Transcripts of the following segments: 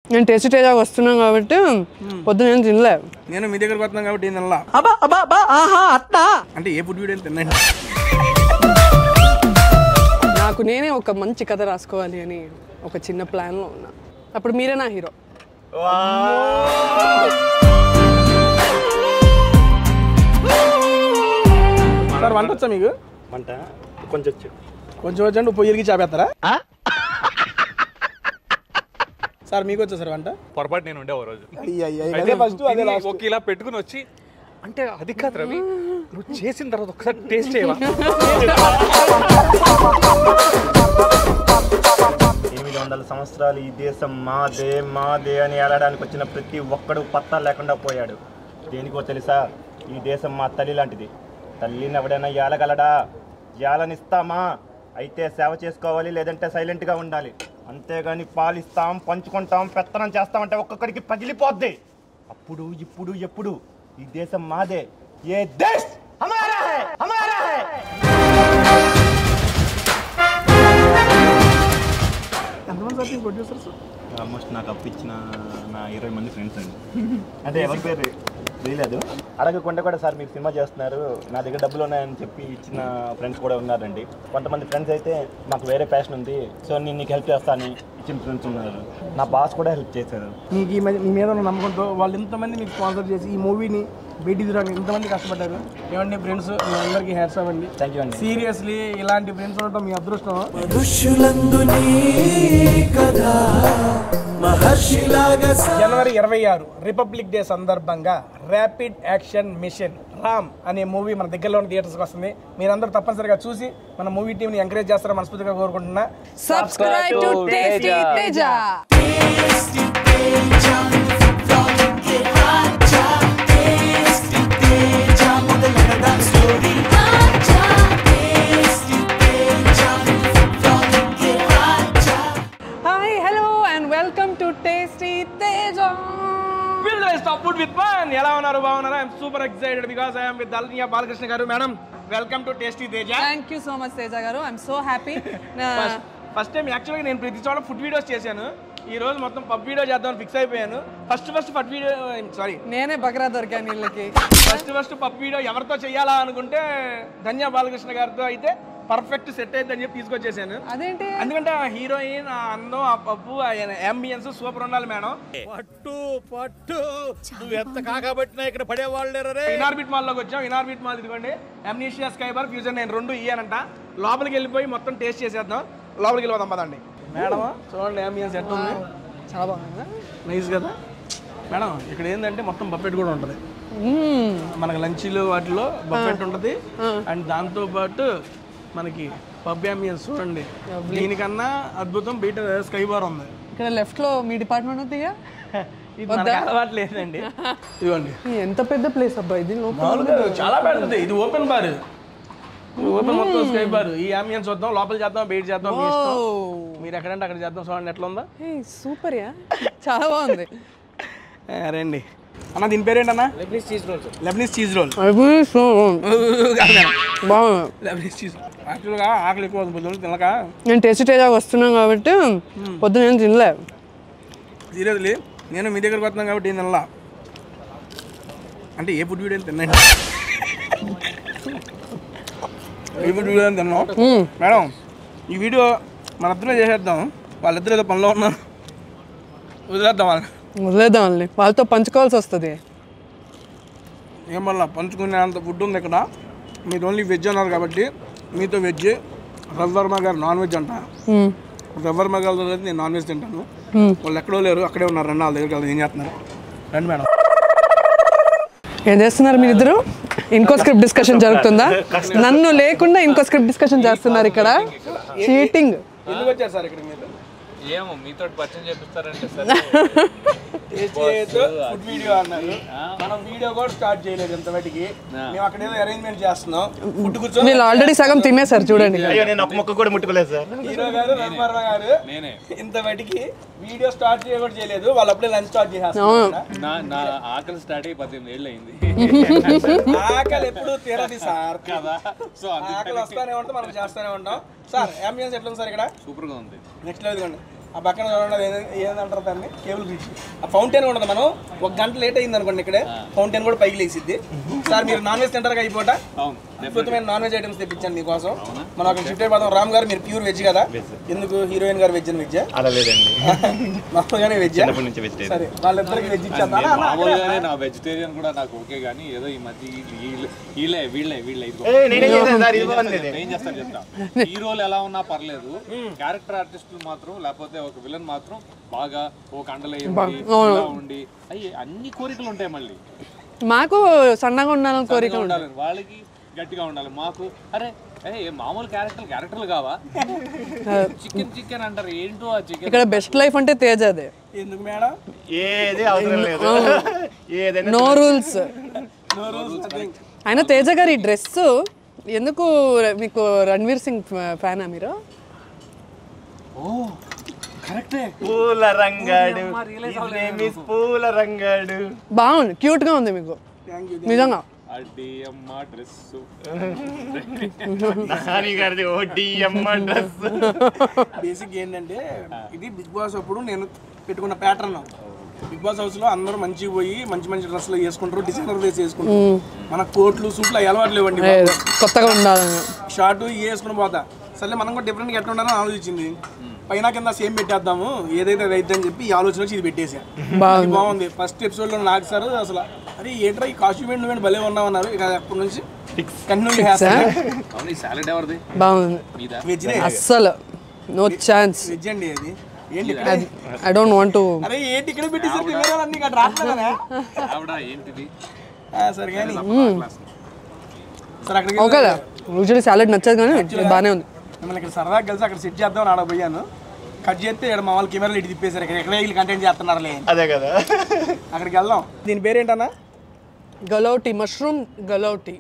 నేను టేస్ట్ టేజాగా వస్తున్నాం కాబట్టి పొద్దున ఏం తినలే నేను మీ దగ్గరకు వస్తున్నాను కాబట్టి ఏం తినలా అంటే ఏ ఫుడ్ వీడియో తిన్నాను నాకు నేనే ఒక మంచి కథ రాసుకోవాలి అని ఒక చిన్న ప్లాన్లో ఉన్నా అప్పుడు మీరే నా హీరో సార్ వంట వచ్చా మీకు వంట కొంచెం వచ్చు. కొంచెం వచ్చండి పొయ్యికి చాపేస్తారా సార్ మీకు వచ్చా సార్ వంట పొరపాటు నేను ఉండే ఓ రోజు అయ్యి అయ్యి అయితే అదే ఫస్ట్ అదే తిని లాస్ట్ ఒక ఇలా పెట్టుకుని వచ్చి అంటే అది కాదు రవి నువ్వు చేసిన తర్వాత ఒకసారి టేస్ట్ చేయవా ఎనిమిది వందల సంవత్సరాలు ఈ దేశం మాదే మాదే అని ఏలడానికి వచ్చిన ప్రతి ఒక్కడు పత్తా లేకుండా పోయాడు దేనికో తెలుసా ఈ దేశం మా తల్లి లాంటిది తల్లిని ఎవడైనా ఏలగలడా ఏలనిస్తామా అయితే సేవ చేసుకోవాలి లేదంటే సైలెంట్గా ఉండాలి అంతేగాని పాలిస్తాం పంచుకుంటాం పెత్తనం చేస్తామంటే ఒక్కొక్కడికి పగిలిపోద్ది అప్పుడు ఇప్పుడు ఎప్పుడు ఈ దేశం మాదే ఏ దేశ్ హమారా హై హమారా హై ఎంతమంది సార్ మీకు ప్రొడ్యూసర్స్ ఆల్మోస్ట్ నాకు అప్పించిన నా ఇరవై మంది ఫ్రెండ్స్ అండి అంటే ఎవరి పేరు తెలియలేదు అడగకుండా కూడా సార్ మీరు సినిమా చేస్తున్నారు నా దగ్గర డబ్బులు ఉన్నాయని చెప్పి ఇచ్చిన ఫ్రెండ్స్ కూడా ఉన్నారండి కొంతమంది ఫ్రెండ్స్ అయితే మాకు వేరే ప్యాషన్ ఉంది సో నేను నీకు హెల్ప్ చేస్తాను ఇచ్చిన ఫ్రెండ్స్ ఉన్నారు నా బాస్ కూడా హెల్ప్ చేశారు మీకు ఈ మధ్య మీ మీద ఉన్న నమ్మకంతో వాళ్ళు ఇంతమంది మీకు స్పాన్సర్ చేసి ఈ మూవీని బయటికి తీరానికి ఇంతమంది కష్టపడ్డారు ఏమండి ఫ్రెండ్స్ మీ అందరికీ హ్యాట్స్ అవ్వండి థ్యాంక్ యూ అండి సీరియస్లీ ఇలాంటి ఫ్రెండ్స్ ఉండటం మీ అదృష్టం జనవరి ఇరవై ఆరు రిపబ్లిక్ డే సందర్భంగా ర్యాపిడ్ యాక్షన్ మిషన్ రామ్ అనే మూవీ మన దగ్గరలో ఉన్న థియేటర్స్కి వస్తుంది మీరందరూ తప్పనిసరిగా చూసి మన మూవీ టీంని ఎంకరేజ్ చేస్తారని మనస్ఫూర్తిగా కోరుకుంటున్నా subscribe to tasty Teja hi hello and welcome to tasty Teja stop food with one ఎలా ఉన్నారు బాగున్నారా I'm super excited because I'm with దల్నియా Balakrishna garu madam welcome to tasty Teja thank you so much Teja garu I'm so happy first time యాక్చువల్గా నేను ప్రతి చోట food videos చేశాను ఈ రోజు మొత్తం పబ్ వీడియో చేద్దామని ఫిక్స్ అయిపోయాను first first food video sorry నేనే బకరా దొరికాను వీళ్ళకి ఫస్ట్ ఫస్ట్ పబ్ వీడియో ఎవరితో చేయాలా అనుకుంటే ధన్య బాలకృష్ణ గారితో అయితే పర్ఫెక్ట్ సెట్ అయిందని చెప్పి తీసుకొచ్చేసాను అదేంటి ఎందుకంటే ఆ హీరోయిన్ ఆ అందం ఆ పప్పు ఆ అంబియన్స్ సూపర్ ఉండాలి మేడం పట్టు పట్టు నువ్వు ఎంత కాకబట్టినా ఇక్కడ పడేవాళ్ళు రే ఇనార్బిట్ మాల్ లోకి వచ్చాం ఇనార్బిట్ మాల్ ఇదిగోండి అమ్నీషియా స్కైబర్ ఫ్యూజన్ నేను రెండు ఇయ్యానంట లోపలికి వెళ్ళిపోయి మొత్తం టేస్ట్ చేసేద్దాం లోపలికి వెళ్ళిపోదాం పదండి మేడం చూడండి అంబియన్స్ ఎట్లా ఉంది చాలా బాగుందా నైస్ కదా మేడం ఇక్కడ ఏంటంటే మొత్తం బఫెట్ కూడా ఉంటుంది మనకి లంచ్లు వాటిలో బఫెట్ ఉంటుంది అండ్ దాంతో పాటు మనకి పబ్ అంబియన్స్ చూడండి దీనికన్నా అద్భుతం బయట స్కై బార్ ఉంది ఇక్కడ లెఫ్ట్ లో మీ డిపార్ట్మెంట్ ఉందిగా ఇది మనకి అలవాటు లేదండి ఇదిగోండి ఎంత పెద్ద ప్లేస్ అబ్బా ఇది లోపల మామూలుగా చాలా పెద్దది ఇది ఓపెన్ బార్ ఓపెన్ మొత్తం స్కై బార్ ఈ అంబియన్స్ చూద్దాం లోపల చేద్దాం బయట చేద్దాం మీ ఇష్టం మీరు ఎక్కడంటే అక్కడ చేద్దాం చూడండి ఎట్లా ఉందా సూపర్ యా చాలా బాగుంది ఏ, రండి అన్న దీని పేరు ఏంటన్నా Lebanese cheese roll Lebanese cheese roll బాగుంది లెబ్నీస్ చీజ్ యాక్చువల్గా ఆకలి ఎక్కువ అవుతుంది పొద్దున్న తినక నేను టేస్ట్ టేజాగా వస్తున్నాం కాబట్టి పొద్దున ఏం తినలే సీరియస్లీ నేను మీ దగ్గరకు వస్తున్నాను కాబట్టి ఏం తినలా అంటే ఏ ఫుడ్ వీడియో తిన్నాను ఏ ఫుడ్ వీడియో తిన్నాం మేడం ఈ వీడియో మన ఇద్దరే చేసేద్దాం వాళ్ళిద్దరు ఏదో పనిలో ఉన్నారు వదిలేద్దాం వాళ్ళని వదిలేద్దాం వాళ్ళని వాళ్ళతో పంచుకోవాల్సి వస్తుంది ఏం వల్ల పంచుకునే అంత ఫుడ్ ఉంది ఇక్కడ మీరు ఓన్లీ వెజ్ అన్నారు కాబట్టి మీతో వెజ్ రవివర్మ గారు నాన్ వెజ్ అంట రవివర్మ గారితో అయితే నేను నాన్ వెజ్ తింటాను వాళ్ళు ఎక్కడో లేరు అక్కడే ఉన్నారు రండి వాళ్ళ దగ్గరికి వెళ్దాం. ఏం చేస్తున్నారు రండి మేడం ఏం చేస్తున్నారు మీరిద్దరు ఇంకో స్క్రిప్ట్ డిస్కషన్ జరుగుతుందా నన్ను లేకుండా ఇంకో స్క్రిప్ట్ డిస్కషన్ చేస్తున్నారు ఇక్కడ చీటింగ్ ఎందుకు వచ్చారు సార్ ఇక్కడ మీరు ఏమో మీతో పరిచయం చేపిస్తారంటే సార్ టేస్ట్ చేయొద్దు ఫుడ్ వీడియో అన్నారు మనం వీడియో కూడా స్టార్ట్ చేయలేదు ఇంతవరకు మేము అక్కడ ఏదో అరేంజ్మెంట్ చేస్తున్నాం ఫుడ్ కూర్చొని వీళ్ళు ఆల్రెడీ సగం తినేశారు చూడండి అయ్యో నేను ఒక మొక్క కూడా ముట్టుకోలేదు సార్ హీరో గారు రవివర్మ గారు నేనే ఇంతవరకు వీడియో స్టార్ట్ చేయకూడదు చేయలేదు వాళ్ళు అప్పుడే లంచ్ స్టార్ట్ చేసేస్తారు ఇక్కడ. నా నా ఆకలి స్టార్ట్ అయ్యి పద్దెనిమిది ఏళ్ళు అయింది ఆకలి ఎప్పుడు తీరది సార్ కదా సో ఆకలి వస్తానే ఉంటాం మనం చేస్తూనే ఉంటాం సార్ అంబియన్స్ ఎట్లా ఉంది సార్ ఇక్కడ సూపర్ గా ఉంది నెక్స్ట్ లేదు ఇదిగోండి ఆ పక్కన చూడండి అది ఏది- ఏందంటారు దాన్ని కేబుల్ బ్రిడ్జ్ ఆ ఫౌంటైన్ ఉండదు మనం ఒక గంట లేట్ అయింది అనుకోండి ఇక్కడే ఫౌంటైన్ కూడా పైకి లేసిద్ది సార్ మీరు నాన్ వెజ్ తింటారు అయిపోట అద్భుతమైన నాన్ వెజ్ ఐటమ్స్ తెప్పించాను మీకోసం మనం అక్కడ షిఫ్ట్ అయిపోతాం రామ్ గారు మీరు ప్యూర్ వెజ్ కదా ఎందుకు హీరోయిన్ గారు వెజ్ అని వెజ్ అలా లేదండి మామూలుగానే వెజ్ చిన్నప్పటి నుంచి వెజిటేరియన్ సరే వాళ్ళిద్దరికి వెజ్ ఇచ్చేద్దాం నేను మామూలుగానే నా వెజిటేరియన్ కూడా నాకు ఓకే కానీ ఏదో ఈ మధ్య వీళ్ళు- వీళ్ళు- వీళ్ళే వీళ్ళే వీళ్ళే ఇదిగో. నేనే చేశాను సార్ ఇది బాగుంది ఇది. ఏం చేస్తారు చెప్తా హీరోలు ఎలా ఉన్నా పర్లేదు క్యారెక్టర్ ఆర్టిస్టులు మాత్రం లేకపోతే ఒక విలన్ మాత్రం బాగా ఓ కండలే ఉండి ఇలా ఉండి అయ్యి అన్ని కోరికలు ఉంటాయి మళ్ళీ మాకు సన్నగా ఉండాలని కోరిక గట్టిగా ఉండాలి వాళ్ళకి గట్టిగా ఉండాలి మాకు అరే ఏ మామూలు క్యారెక్టర్లు క్యారెక్టర్లు కావా చికెన్ చికెన్ అంటారు ఏంటో ఆ చికెన్ ఇక్కడ బెస్ట్ లైఫ్ అంటే తేజ్ అదే ఎందుకు మేడం ఏది అవసరం లేదు ఏదైనా నో రూల్స్ అయినా తేజ గారి డ్రెస్ ఎందుకు మీకు రణ్వీర్ సింగ్ ఫ్యానా మీరు ఓ కరెక్టే పూల రంగాడు His name is పూల రంగాడు బాగుంది క్యూట్ గా ఉంది మీకు నిజంగా అడ్డి అమ్మ డ్రెస్ నాని గారిది ఓటి అమ్మ డ్రెస్ బేసిక్ ఏంటంటే ఇది బిగ్ బాస్ అప్పుడు నేను పెట్టుకున్న ప్యాటర్న్ బిగ్ బాస్ హౌస్ లో అందరూ మంచిగా పోయి మంచి మంచి డ్రెస్సులు వేసుకుంటారు డిజైనర్ వేసి వేసుకుంటారు మన కోట్లు సూట్లు అవి అలవాటు లేవండి ఏదో కొత్తగా ఉండాలని షార్ట్ ఇవి వేసుకుని పోతా సరే మనం కూడా డిఫరెంట్గా ఎట్లా ఉండాలని ఆలోచించింది పైన కింద సేమ్ పెట్టేద్దాము ఏదైతే అది అయితే అని చెప్పి ఈ ఆలోచన వచ్చి ఇది పెట్టేసా అది బాగుంది ఫస్ట్ ఎపిసోడ్ లో నాకు సార్ అసలు అరే ఏంట్రా ఈ కాస్ట్యూమ్ ఏంటి నువ్వు భలే ఉన్నామన్నారు ఇక అప్పటి నుంచి కంటిన్యూ చేస్తాను అవును ఈ సాలెడ్ ఎవరిది బాగుంది మీద వెజ్ అస్సలు నో ఛాన్స్ వెజ్ అండి అది ఏంటి ఐ డోంట్ వాంట్ టు అరే ఏంటి ఇక్కడ పెట్టేసారు కెమెరాలు అన్ని ఇక్కడ రావట్లేదా ఆవిడ ఏంటిది ఆ, సరే కానీ సరే అక్కడికి ఓకే యూజువల్లీ సాలెడ్ నచ్చదు కానీ ఇది బాగానే ఉంది మిమ్మల్ని ఇక్కడ సరదాగా కలిసి అక్కడ సెట్ చేద్దామని ఆడ పోయాను కట్ చేస్తే ఇక్కడ మా వాళ్ళు కెమెరాలు ఇటు తిప్పేశారు ఇక్కడ ఎక్కడ వీళ్ళు కంటెంట్ చేస్తున్నారులే అదే కదా అక్కడికి వెళ్దాం దీని పేరు ఏంటన్నా గలౌటి మష్రూమ్ గలౌటి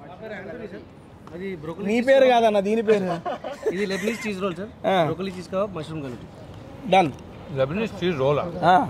నీ పేరు కాదన్న దీని పేరు ఇది Lebanese cheese roll sir broccoli cheese kebab mushroom కలిపి డన్ లెబనీస్ చీజ్ రోలా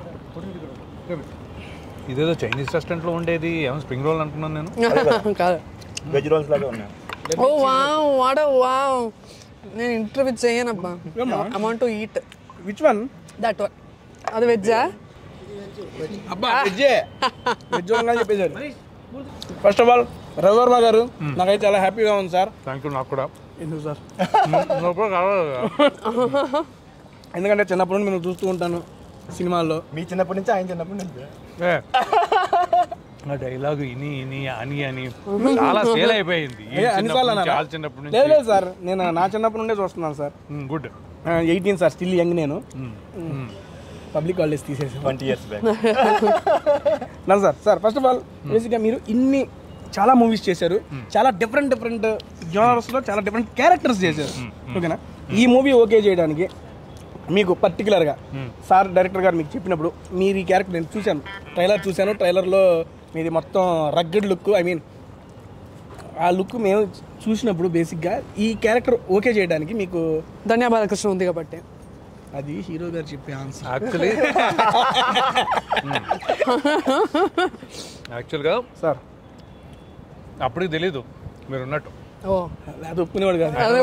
ఇదేదో చైనీస్ రెస్టారెంట్లో ఉండేది ఏమో స్ప్రింగ్ రోల్ అనుకున్నాను నేను కాదు వెజ్ రోల్స్ లాగా ఉన్నాయి ఓ వావ్ వాట్ వావ్ నేను ఇంటర్వ్యూ చేయనబ్బా I want to eat which one that one అది వెజ్జా అబ్బా వెజ్జే వెజ్ అని చెప్పేశారు ఫస్ట్ ఆఫ్ ఆల్ రవివర్మ గారు నాకైతే చాలా హ్యాపీగా ఉంది సార్ థ్యాంక్ యూ నాకు కూడా ఎందుకు సార్ లోపల కావాలి ఎందుకంటే చిన్నప్పటి నుండి నేను చూస్తూ ఉంటాను సినిమాల్లో మీ చిన్నప్పటి నుంచి ఆయన చిన్నప్పటి నుంచి ఏ, ఆ డైలాగ్ ఇని ఇని అని అని చాలా సేల్ అయిపోయింది ఈ ఏ, అన్నిసార్లు చిన్నప్పటి నుంచి, అన్నారా? వాళ్ళ చిన్నప్పటి లేదు నుంచి లేదు సార్ నేను నా చిన్నప్పటి నుండే చూస్తున్నాను sir good eighteen sir still young నేను పబ్లిక్ హాలిడేస్ తీసేసాను ట్వంటీ ఇయర్స్ బ్యాక్ నన్ను sir sir first of all బేసిక్గా మీరు ఇన్ని చాలా మూవీస్ చేశారు చాలా డిఫరెంట్ డిఫరెంట్ జోనర్స్లో చాలా డిఫరెంట్ క్యారెక్టర్స్ చేశారు ఓకేనా ఈ మూవీ ఓకే చేయడానికి మీకు పర్టికులర్గా సార్ డైరెక్టర్ గారు మీకు చెప్పినప్పుడు మీరు ఈ క్యారెక్టర్ నేను చూశాను ట్రైలర్ చూశాను ట్రైలర్లో మీది మొత్తం రగ్గడ్ లుక్ ఐ మీన్ ఆ లుక్ మేము చూసినప్పుడు బేసిక్గా ఈ క్యారెక్టర్ ఓకే చేయడానికి మీకు ధన్య బాలకృష్ణ ఉంది కాబట్టి అది హీరో గారు చెప్పే ఆన్సర్ యాక్చువల్లీ యాక్చువల్గా సార్ అప్పటికి తెలీదు మీరు ఉన్నట్టు ఓ అది ఒప్పుకునేవాడు కాదు అదే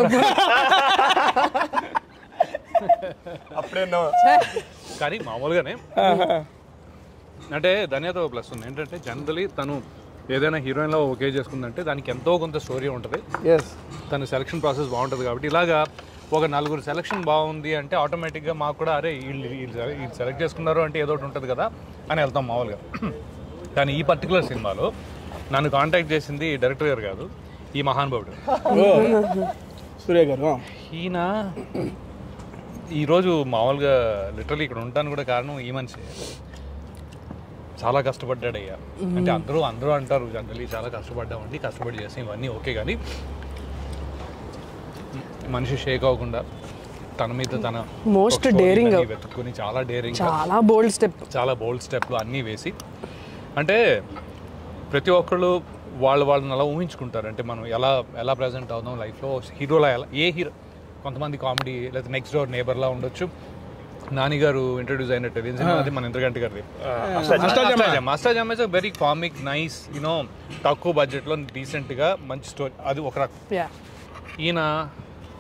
అప్పుడే నో కానీ మామూలుగానే అంటే ధన్యత ప్లస్ ఉంది ఏంటంటే జనరలీ తను ఏదైనా హీరోయిన్లో ఓకే చేసుకుందంటే దానికి ఎంతో కొంత స్టోరీ ఉంటుంది ఎస్ తన సెలక్షన్ ప్రాసెస్ బాగుంటుంది కాబట్టి ఇలాగా ఒక నలుగురు సెలక్షన్ బాగుంది అంటే ఆటోమేటిక్గా మాకు కూడా అరే వీళ్ళు వీళ్ళు వీళ్ళు సెలెక్ట్ చేసుకున్నారు అంటే ఏదో ఒకటి ఉంటుంది కదా అని వెళ్తాం మామూలుగా కానీ ఈ పర్టికులర్ సినిమాలో నన్ను కాంటాక్ట్ చేసింది డైరెక్టర్ గారు కాదు ఈ మహానుభావుడు సూర్య గారు ఈయన ఈరోజు మామూలుగా లిటరలీ ఇక్కడ ఉంటాను కూడా కారణం ఈ మనిషి చాలా కష్టపడ్డాడు అయ్యా అంటే అందరూ అందరూ అంటారు జనరలీ చాలా కష్టపడ్డామండి కష్టపడి చేసి ఇవన్నీ ఓకే కానీ మనిషి షేక్ అవ్వకుండా తన మీద తన Most ఒక story daring. అన్ని వెతుక్కుని చాలా డేరింగ్ చాలా బోల్డ్ స్టెప్ చాలా బోల్డ్ స్టెప్లు అన్నీ వేసి అంటే ప్రతి ఒక్కళ్ళు వాళ్ళు వాళ్ళని అలా ఊహించుకుంటారు అంటే మనం ఎలా ఎలా ప్రజెంట్ అవుదాం లైఫ్లో హీరోలా ఎలా ఏ హీరో కొంతమంది కామెడీ లేదా నెక్స్ట్ డోర్ నేబర్లా ఉండొచ్చు నాని గారు ఇంట్రడ్యూస్ అయిన టెలివిజన్ సినిమా అది మన ఇంద్రగంటి గారిది master jam is very comic nice you know తక్కువ బడ్జెట్లో డీసెంట్గా మంచి స్టోరీ అది ఒక రకం యా ఈయన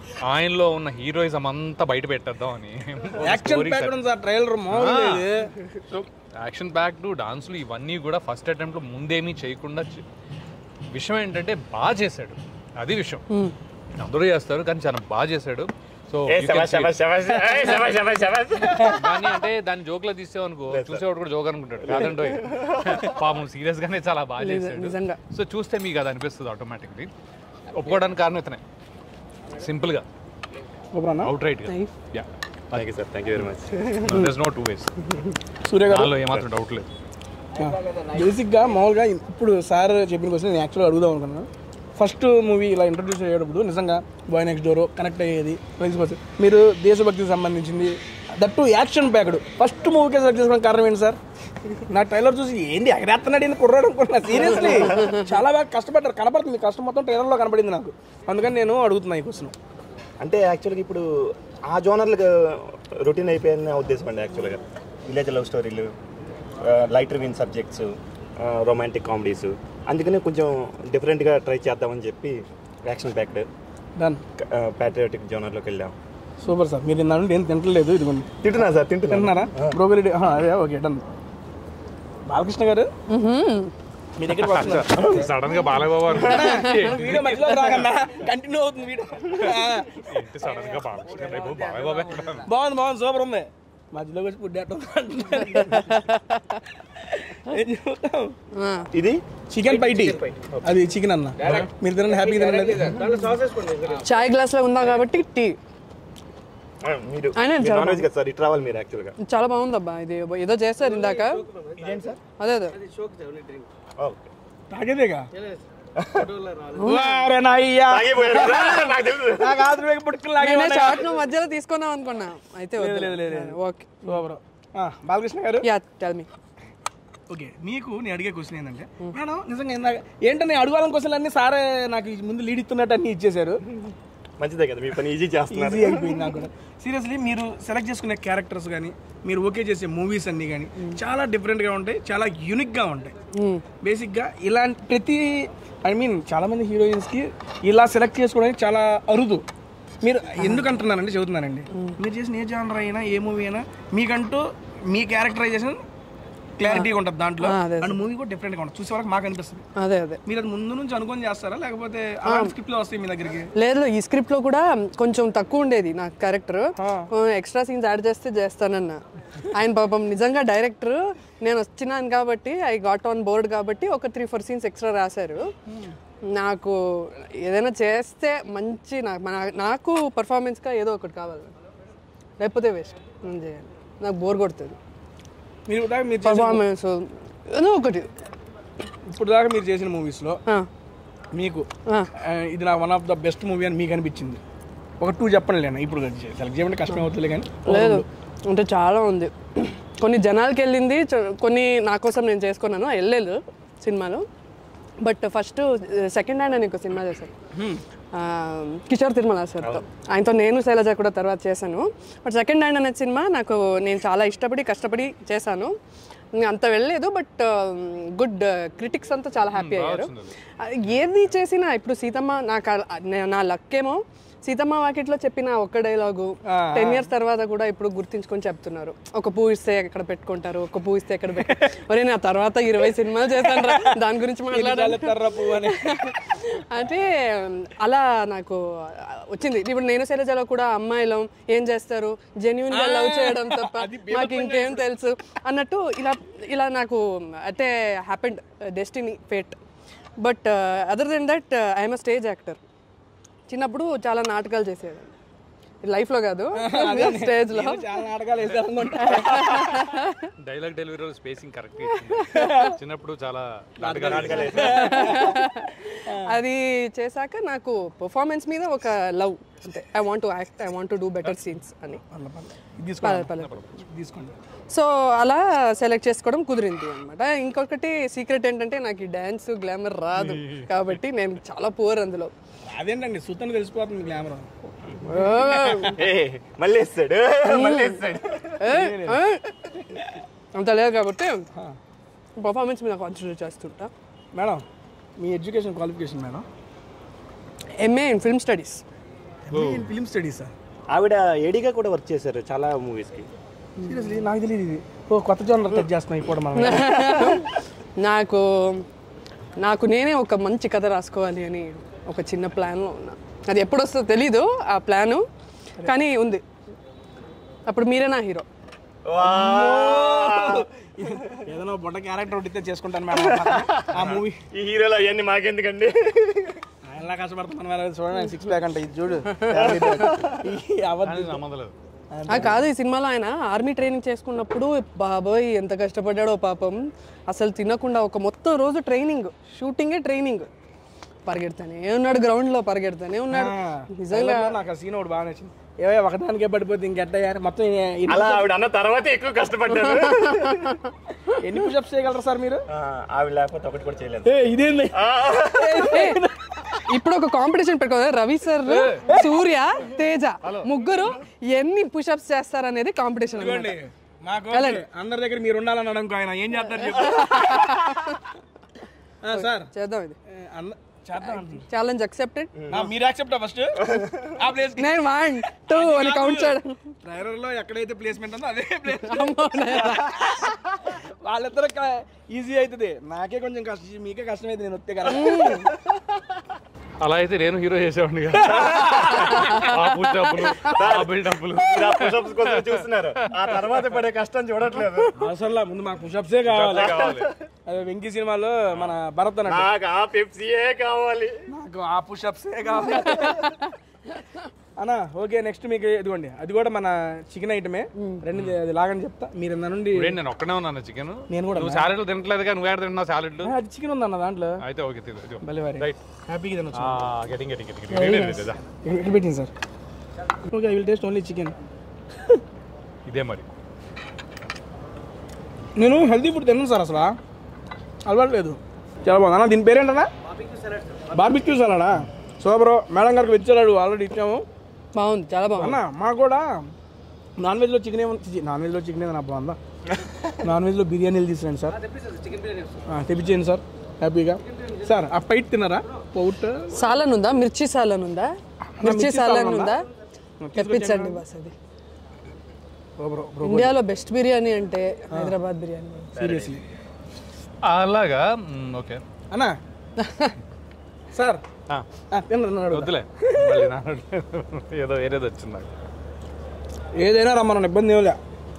ఆయనలో ఉన్న హీరోయిజం అంతా బయట పెట్టేద్దాం అని యాక్షన్ ప్యాక్ ఉంది సార్ ట్రైలర్ మామూలు లేదు సో యాక్షన్ ప్యాక్డ్ డాన్స్లు ఇవన్నీ కూడా ఫస్ట్ అటెంప్ట్లో ముందేమీ చేయకుండా చే- విషయం ఏంటంటే బాగా చేశాడు అది విషయం అందరూ చేస్తారు కానీ చాలా బాగా చేశాడు సో ఏ శబాష్ శబాష్ శబాష్ ఏ శబాష్ శబాష్ శబాష్ దాన్ని అంటే దాన్ని జోక్లో తీసేవనుకో చూసేవాడు కూడా జోక్ అనుకుంటాడు కాదంటో పాపం సీరియస్ గానే చాలా బాగా చేశాడు నిజంగా. సో చూస్తే మీకు అది అనిపిస్తుంది ఆటోమేటిక్లీ ఒప్పుకోవడానికి కారణం ఇతనే సింపుల్ గా సూపర్ అవుట్ రైట్ గా yeah thank you sir thank you very much there's no two ways Surya garu దానిలో ఏమాత్రం డౌట్ లేదు బేసిక్గా మామూలుగా ఇప్పుడు సార్ చెప్పిన క్వశ్చన్ నేను యాక్చువల్గా అడుగుదాం అనుకున్నాను ఫస్ట్ మూవీ ఇలా ఇంట్రడ్యూస్ అయ్యేటప్పుడు నిజంగా బాయ్ నెక్స్ట్ డోర్ కనెక్ట్ అయ్యేది ప్రిన్సిపల్స్ మీరు దేశభక్తికి సంబంధించింది దట్టు యాక్షన్ ప్యాక్డ్ ఫస్ట్ మూవీకే సెలెక్ట్ చేసుకోవడం కారణం ఏంటి సార్ నా ట్రైలర్ చూసి ఏంటి ఎగరేస్తున్నాడు ఈయన కుర్రాడు అనుకున్నా సీరియస్లీ చాలా బాగా కష్టపడ్డారు కనపడుతుంది మీ కష్టం మొత్తం ట్రైలర్లో కనపడింది నాకు అందుకని నేను అడుగుతున్నా ఈ క్వశ్చన్ అంటే యాక్చువల్గా ఇప్పుడు ఆ జోనర్లకు రొటీన్ అయిపోయింది నా ఉద్దేశం అండి యాక్చువల్గా విలేజ్ లవ్ స్టోరీలు lighter vein subjects romantic comedies అందుకనే కొంచెం డిఫరెంట్గా ట్రై చేద్దామని చెప్పి యాక్షన్ ప్యాక్డ్ డన్ ప్యాట్రియాటిక్ జోనర్లోకి వెళ్ళాం సూపర్ సార్ మీరు తిన్నాను నేను తింటలేదు ఇదిగోండి తింటున్నా సార్ తింటున్నా తింటున్నారా బ్రోకరీ అదే ఓకే డన్ బాలకృష్ణ గారు మీ దగ్గర సడన్ గా బాలయ్యబాబు వీడియో మధ్యలో రాకన్నా కంటిన్యూ అవుతుంది వీడియో ఏంటి సడన్ గా బాలకృష్ణ రేపు బాలయ్యబాబు అంటున్నాను. బాగుంది బాగుంది సూపర్ ఉంది మధ్యలో వచ్చి ఫుడ్ ఏం చెప్తాం ఇది చికెన్ పైటి అది చికెన్ అన్న మీరు తినండి హ్యాపీ తినండి చాయ్ గ్లాస్ లో ఉందా కాబట్టి టీ ఆ, మీరు అయినా మీరు చాలా నాన్ వెజ్ కదా సార్ ఇటు రావాలి మీరు యాక్చువల్గా చాలా బాగుందబ్బా ఇది ఏదో చేస్తారు ఇందాక ఇదేంటి సార్ అదే అదే ఓకే తాగేదేగా వారే నాయ్యా. నాకు ఆత్రం వేగి పుట్టుకుని లాగే నేనే ఉన్నాయి. షార్ట్ ను మధ్యలో తీసుకున్నాం అనుకున్నా అయితే వద్దు. లేదు, లేదు, లేదు. ఓకే సూపర్ ఆ, బాలకృష్ణ గారు యా టెల్ మీ ఓకే మీకు నేను అడిగే క్వశ్చన్ ఏంటంటే మేడం నిజంగా ఇందాక ఏంటంటే నేను అడగాలని క్వశ్చన్ అన్ని సారే నాకు ఈ ముందు లీడ్ ఇస్తున్నట్టు అన్ని ఇచ్చేశారు మంచిదే కదా మీ పని ఈజీ చేస్తున్నారు ఈజీ అయిపోయింది నాకు కూడా సీరియస్లీ మీరు సెలెక్ట్ చేసుకునే క్యారెక్టర్స్ కానీ మీరు ఓకే చేసే మూవీస్ అన్ని కానీ చాలా డిఫరెంట్గా ఉంటాయి చాలా యూనిక్గా ఉంటాయి బేసిక్గా ఇలాంటి ప్రతి ఐ మీన్ చాలా మంది హీరోయిన్స్కి ఇలా సెలెక్ట్ చేసుకోవడానికి చాలా అరుదు మీరు ఎందుకు అంటున్నానండి చెబుతున్నానండి మీరు చేసిన ఏ జానర్ అయినా ఏ మూవీ అయినా మీకంటూ మీ క్యారెక్టరైజేషన్ క్లారిటీగా ఉంటుంది దాంట్లో ఆ, అదే. అండ్ మూవీ కూడా డిఫరెంట్గా ఉంటుంది చూసే వరకు మాకు అనిపిస్తుంది అదే అదే మీరు అది ముందు నుంచి అనుకొని చేస్తారా లేకపోతే అలాంటి స్క్రిప్ట్లో వస్తాయి మీ దగ్గరికి లేదు ఈ స్క్రిప్ట్ లో కూడా కొంచెం తక్కువ ఉండేది నా క్యారెక్టర్ ఎక్స్ట్రా సీన్స్ యాడ్ చేస్తే చేస్తానన్న ఆయన పాపం నిజంగా డైరెక్టర్ నేను వచ్చినాను కాబట్టి ఐ గాట్ ఆన్ బోర్డ్ కాబట్టి ఒక త్రీ ఫోర్ సీన్స్ ఎక్స్ట్రా రాశారు నాకు ఏదైనా చేస్తే మంచి నాకు మన- నాకు పర్ఫార్మెన్స్గా ఏదో ఒకటి కావాలి లేకపోతే వేస్ట్ నేను చేయాలి నాకు బోర్ కొడుతుంది మీరు దాకా మీరు చేసిన- పర్ఫార్మెన్స్ ఏదో ఒకటి ఇప్పుడు దాకా మీరు చేసిన మూవీస్లో ఆ, మీకు ఆ. ఆ, ఇది నా one of the best movie అని మీకు అనిపించింది ఒక టూ చెప్పండి లేనా ఇప్పుడు సెలెక్ట్ చేయమంటే కష్టం అవుతుంది కానీ లేదు అంటే చాలా ఉంది కొన్ని జనాలకి వెళ్ళింది చ- కొన్ని నా కోసం నేను చేసుకున్నాను వెళ్ళలేదు సినిమాలు బట్ ఫస్ట్ సెకండ్ హ్యాండ్ అని ఒక సినిమా చేశాను ఆ, కిషోర్ తిరుమల సార్తో ఆయనతో నేను శైలజ కూడా తర్వాత చేశాను బట్ సెకండ్ హ్యాండ్ అనే సినిమా నాకు నేను చాలా ఇష్టపడి కష్టపడి చేశాను ఇంకా అంత వెళ్ళలేదు బట్ గుడ్ క్రిటిక్స్ అంతా చాలా హ్యాపీ అయ్యారు అది ఏది చేసినా ఇప్పుడు సీతమ్మ నాకు ఆ- నే- నా లక్ ఏమో సీతమ్మ వాకిట్లో చెప్పిన ఒక్క డైలాగు టెన్ ఇయర్స్ తర్వాత కూడా ఇప్పుడు గుర్తించుకొని చెప్తున్నారు ఒక పువ్వు ఇస్తే ఎక్కడ పెట్టుకుంటారు ఒక పువ్వు ఇస్తే ఎక్కడ పెట్టు ఒరే నా తర్వాత ఇరవై సినిమాలు చేశాను రా దాని గురించి మాట్లాడాలి తర్ర పువ్వు అని అంటే అలా నాకు వచ్చింది ఇప్పుడు నేను శైలజలో కూడా అమ్మాయిలం ఏం చేస్తారు జెన్యున్ గా లవ్ చేయడం తప్ప మాకు ఇంకేం తెలుసు అన్నట్టు ఇలా ఇలా నాకు అంటే happened destiny fate but other then that I'm a stage actor చిన్నప్పుడు చాలా నాటకాలు చేసేదాన్ని లైఫ్లో కాదు స్టేజ్లో చాలా నాటకాలు వేస్తారు అనుకుంటా డైలాగ్ డెలివరీ స్పేసింగ్ కరెక్ట్ చిన్నప్పుడు చాలా నాటకాలు అది చేశాక నాకు పర్ఫార్మెన్స్ మీద ఒక లవ్ అంటే I want to act I want to do better scenes అని ఇది తీసుకోండి పర్లే, పర్లే. తీసుకోండి సో అలా సెలెక్ట్ చేసుకోవడం కుదిరింది అనమాట ఇంకొకటి సీక్రెట్ ఏంటంటే నాకు ఈ డ్యాన్స్ గ్లామర్ రాదు కాబట్టి నేను చాలా పూర్ అందులో అదేంటండి సుతని తెలిసిపోతుంది గ్లామర్ ఏ మళ్ళీ వేస్తాడు మళ్ళీ వేస్తాడు ఏ, ఏ. అంత లేదు కాబట్టి పర్ఫార్మెన్స్ మీద కాన్సన్ట్రేట్ చేస్తుంటా మేడం మీ education qualification madam MA in film studies film studies sir ఆవిడ ఏడీగా కూడా వర్క్ చేశారు చాలా మూవీస్కి సీరియస్లీ నాకు తెలియదు ఇది ఓ కొత్త జోనర్ టచ్ చేస్తున్నాయి ఇప్పుడు మనం నాకు నాకు నేనే ఒక మంచి కథ రాసుకోవాలి అని ఒక చిన్న ప్లాన్లో ఉన్నా అది ఎప్పుడు వస్తుందో తెలీదు ఆ ప్లాను కానీ ఉంది అప్పుడు మీరే నా హీరో ఏదైనా బొట్ట క్యారెక్టర్ ఒకటి చేసుకుంటాను మేడం ఆ మూవీ ఈ హీరోలు అవన్నీ మాకెందుకండి ఎలా కష్టపడుతున్నాను మేడం చూడండి సిక్స్ ప్యాక్ అంటే ఇది చూడు ఈ అబద్ధం సంబంధం లేదు ఆ కాదు ఈ సినిమాలో ఆయన ఆర్మీ ట్రైనింగ్ చేసుకున్నప్పుడు బాబోయ్ ఎంత కష్టపడ్డాడో పాపం అసలు తినకుండా ఒక మొత్తం రోజు ట్రైనింగ్ షూటింగే ట్రైనింగ్ పరిగెడతానే ఉన్నాడు గ్రౌండ్లో పరిగెడతానే ఉన్నాడు నిజంగా నిజంగా నాకు ఆ సీన్ ఒకటి బాగా నచ్చింది ఏవో ఒకదానికే పడిపోతే ఇంకెట్టయ్యారు మొత్తం ఎన్ని- అలా ఆవిడ అన్న తర్వాత ఎక్కువ కష్టపడ్డారు ఎన్ని పుషప్స్ చేయగలరు సార్ మీరు ఆ, ఆవిడ లేకపోతే ఒకటి కూడా చేయలేదు ఏ ఇదేంది ఏ, ఇప్పుడు ఒక కాంపిటీషన్ పెట్టుకోవాలి రవి సార్ సూర్య తేజ ముగ్గురు ఎన్ని పుషప్స్ చేస్తారనేది కాంపిటీషన్ ఇదిగోండి, మాకు ఓకే. అందరి దగ్గర మీరు ఉండాలని అనడం ఆయన ఏం చేస్తారు చెప్పు ఆ, సార్ చేద్దాం ఇది ఏ, అన్న- చేద్దాం అంటున్నా. ఛాలెంజ్ అక్సెప్టెడ్ ఆ, మీరు యాక్సెప్ట్ ఫస్ట్ ఆ ప్లేస్ నేను వన్ టూ అని కౌంట్ చేయడం ట్రైలర్ లో ఎక్కడైతే ప్లేస్మెంట్ ఉందో అదే ప్లేస్ వాళ్ళిద్దరు ఈజీ అవుతుంది నాకే కొంచెం కష్టం మీకే కష్టం అయితే నేను వస్తే కదా అలా అయితే నేను హీరో చేసేవాడిని కదా ఆ పుషప్లు ఆ బిల్డప్లు మీరు ఆ push-ups కోసం చూస్తున్నారు ఆ తర్వాత పడే కష్టం చూడట్లేదు అసలు ముందు మాకు పుషప్సే కావాలి అదే వెంకీ సినిమాలో మన భరత్ అన్నట్టు నాకు ఆ పెప్సీయే కావాలి నాకు ఆ పుషప్సే కావాలి అన్న ఓకే నెక్స్ట్ మీకు ఇదిగోండి అది కూడా మన చికెన్ ఐటమే రెండు అది లాగని చెప్తా మీరు నా నుండి ఇప్పుడేంటి నేను ఒక్కనే ఉన్నాను చికెన్ నేను కూడా నువ్వు సాలెడ్లు తినట్లేదుగా నువ్వు ఎక్కడ తింటున్నావు సాలెడ్లు ఆ, అది చికెన్ ఉందన్న దాంట్లో అయితే ఓకే తిను భలే వారి రైట్ హ్యాపీగా తినొచ్చు గెటింగ్ గెటింగ్ గెటింగ్ ఎక్కడ పెట్టింది sir okay I will taste only chicken ఇదే మరి నేను హెల్తీ ఫుడ్ తిన్నాను సార్ అసలు అలవాటు లేదు చాలా బాగుంది అన్న దీని పేరేంటన్నా బార్బిక్యూ సలాడా సూపర్ మేడం గారికి వెజ్ సలాడ్ ఆల్రెడీ ఇచ్చాము బాగుంది చాలా బాగుంది అన్న మాకు కూడా నాన్ వెజ్లో చికెన్ ఏమన్నా నాన్ వెజ్లో చికెన్ ఏదైనా బాగుందా నాన్ వెజ్లో బిర్యానీలు తీసుకురండి సార్ ఆ, తెప్పించేయండి సార్ హ్యాపీగా సార్ ఆ పైట్ తిన్నారా పౌట్ సాలన్ ఉందా మిర్చి సాలన్ ఉందా మిర్చి సాలన్ ఉందా తెప్పించండి బస్ అది బ్రో ఇండియాలో బెస్ట్ బిర్యానీ అంటే హైదరాబాద్ బిర్యానీ సీరియస్లీ అలాగా ఓకే అన్నా సార్ ఆ, ఆ, తిన్నాడు, తిన్నాడు. వద్దులే మళ్ళీ నా ఏదో వేరేది వచ్చింది నాకు ఏదైనా రమ్మన్న ఇబ్బంది ఏం లే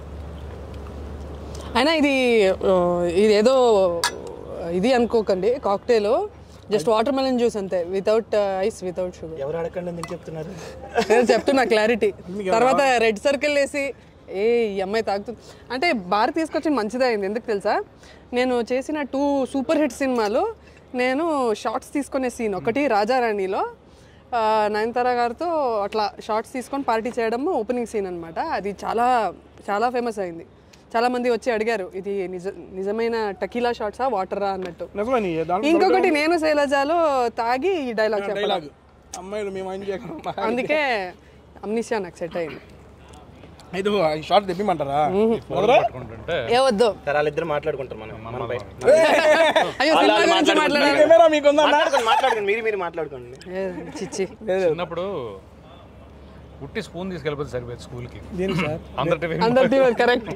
అయినా ఇది ఆ, ఇది ఏదో ఇది అనుకోకండి cocktail just watermelon juice అంతే వితౌట్ ఐస్ వితౌట్ షుగర్ ఎవరు అడగండి ఎందుకు చెప్తున్నారు నేను చెప్తున్నా క్లారిటీ తర్వాత రెడ్ సర్కిల్ వేసి ఏ ఈ అమ్మాయి తాగుతుంది అంటే బార్ తీసుకొచ్చి మంచిదే అయింది ఎందుకు తెలుసా నేను చేసిన టూ సూపర్ హిట్ సినిమాలు నేను షార్ట్స్ తీసుకునే సీన్ ఒకటి రాజారాణిలో ఆ, నయనతార గారితో అట్లా షార్ట్స్ తీసుకొని పార్టీ చేయడం ఓపెనింగ్ సీన్ అనమాట అది చాలా చాలా ఫేమస్ అయింది చాలా మంది వచ్చి అడిగారు ఇది నిజ నిజమైన టకీలా షార్ట్సా వాటరా అన్నట్టు నిజమే నీ దాంట్లో ఇంకొకటి నేను శైలజాలో తాగి ఈ డైలాగ్ చెప్పాలి డైలాగ్ అమ్మాయిలు మేము ఏం చేయగలం అందుకే అమ్నిషియా నాకు సెట్ అయింది అయితే ఈ షార్ట్ తెప్పిమంటారా పట్టుకుంటుంటే ఏ వద్దు సరే వాళ్ళిద్దరు మాట్లాడుకుంటారు మనం మన బయట అయ్యో సినిమా గురించి మాట్లాడాలి కెమెరా మీకుందా మాట్లాడుకోండి మాట్లాడుకోండి మీరు మీరు మాట్లాడుకోండి ఏ, చిచ్చి చిన్నప్పుడు ఉట్టి స్పూన్ తీసుకెళ్ళిపోతే సరిపోయింది స్కూల్కి దేని సార్ అందరు టిఫిన్ అందరిది కరెక్ట్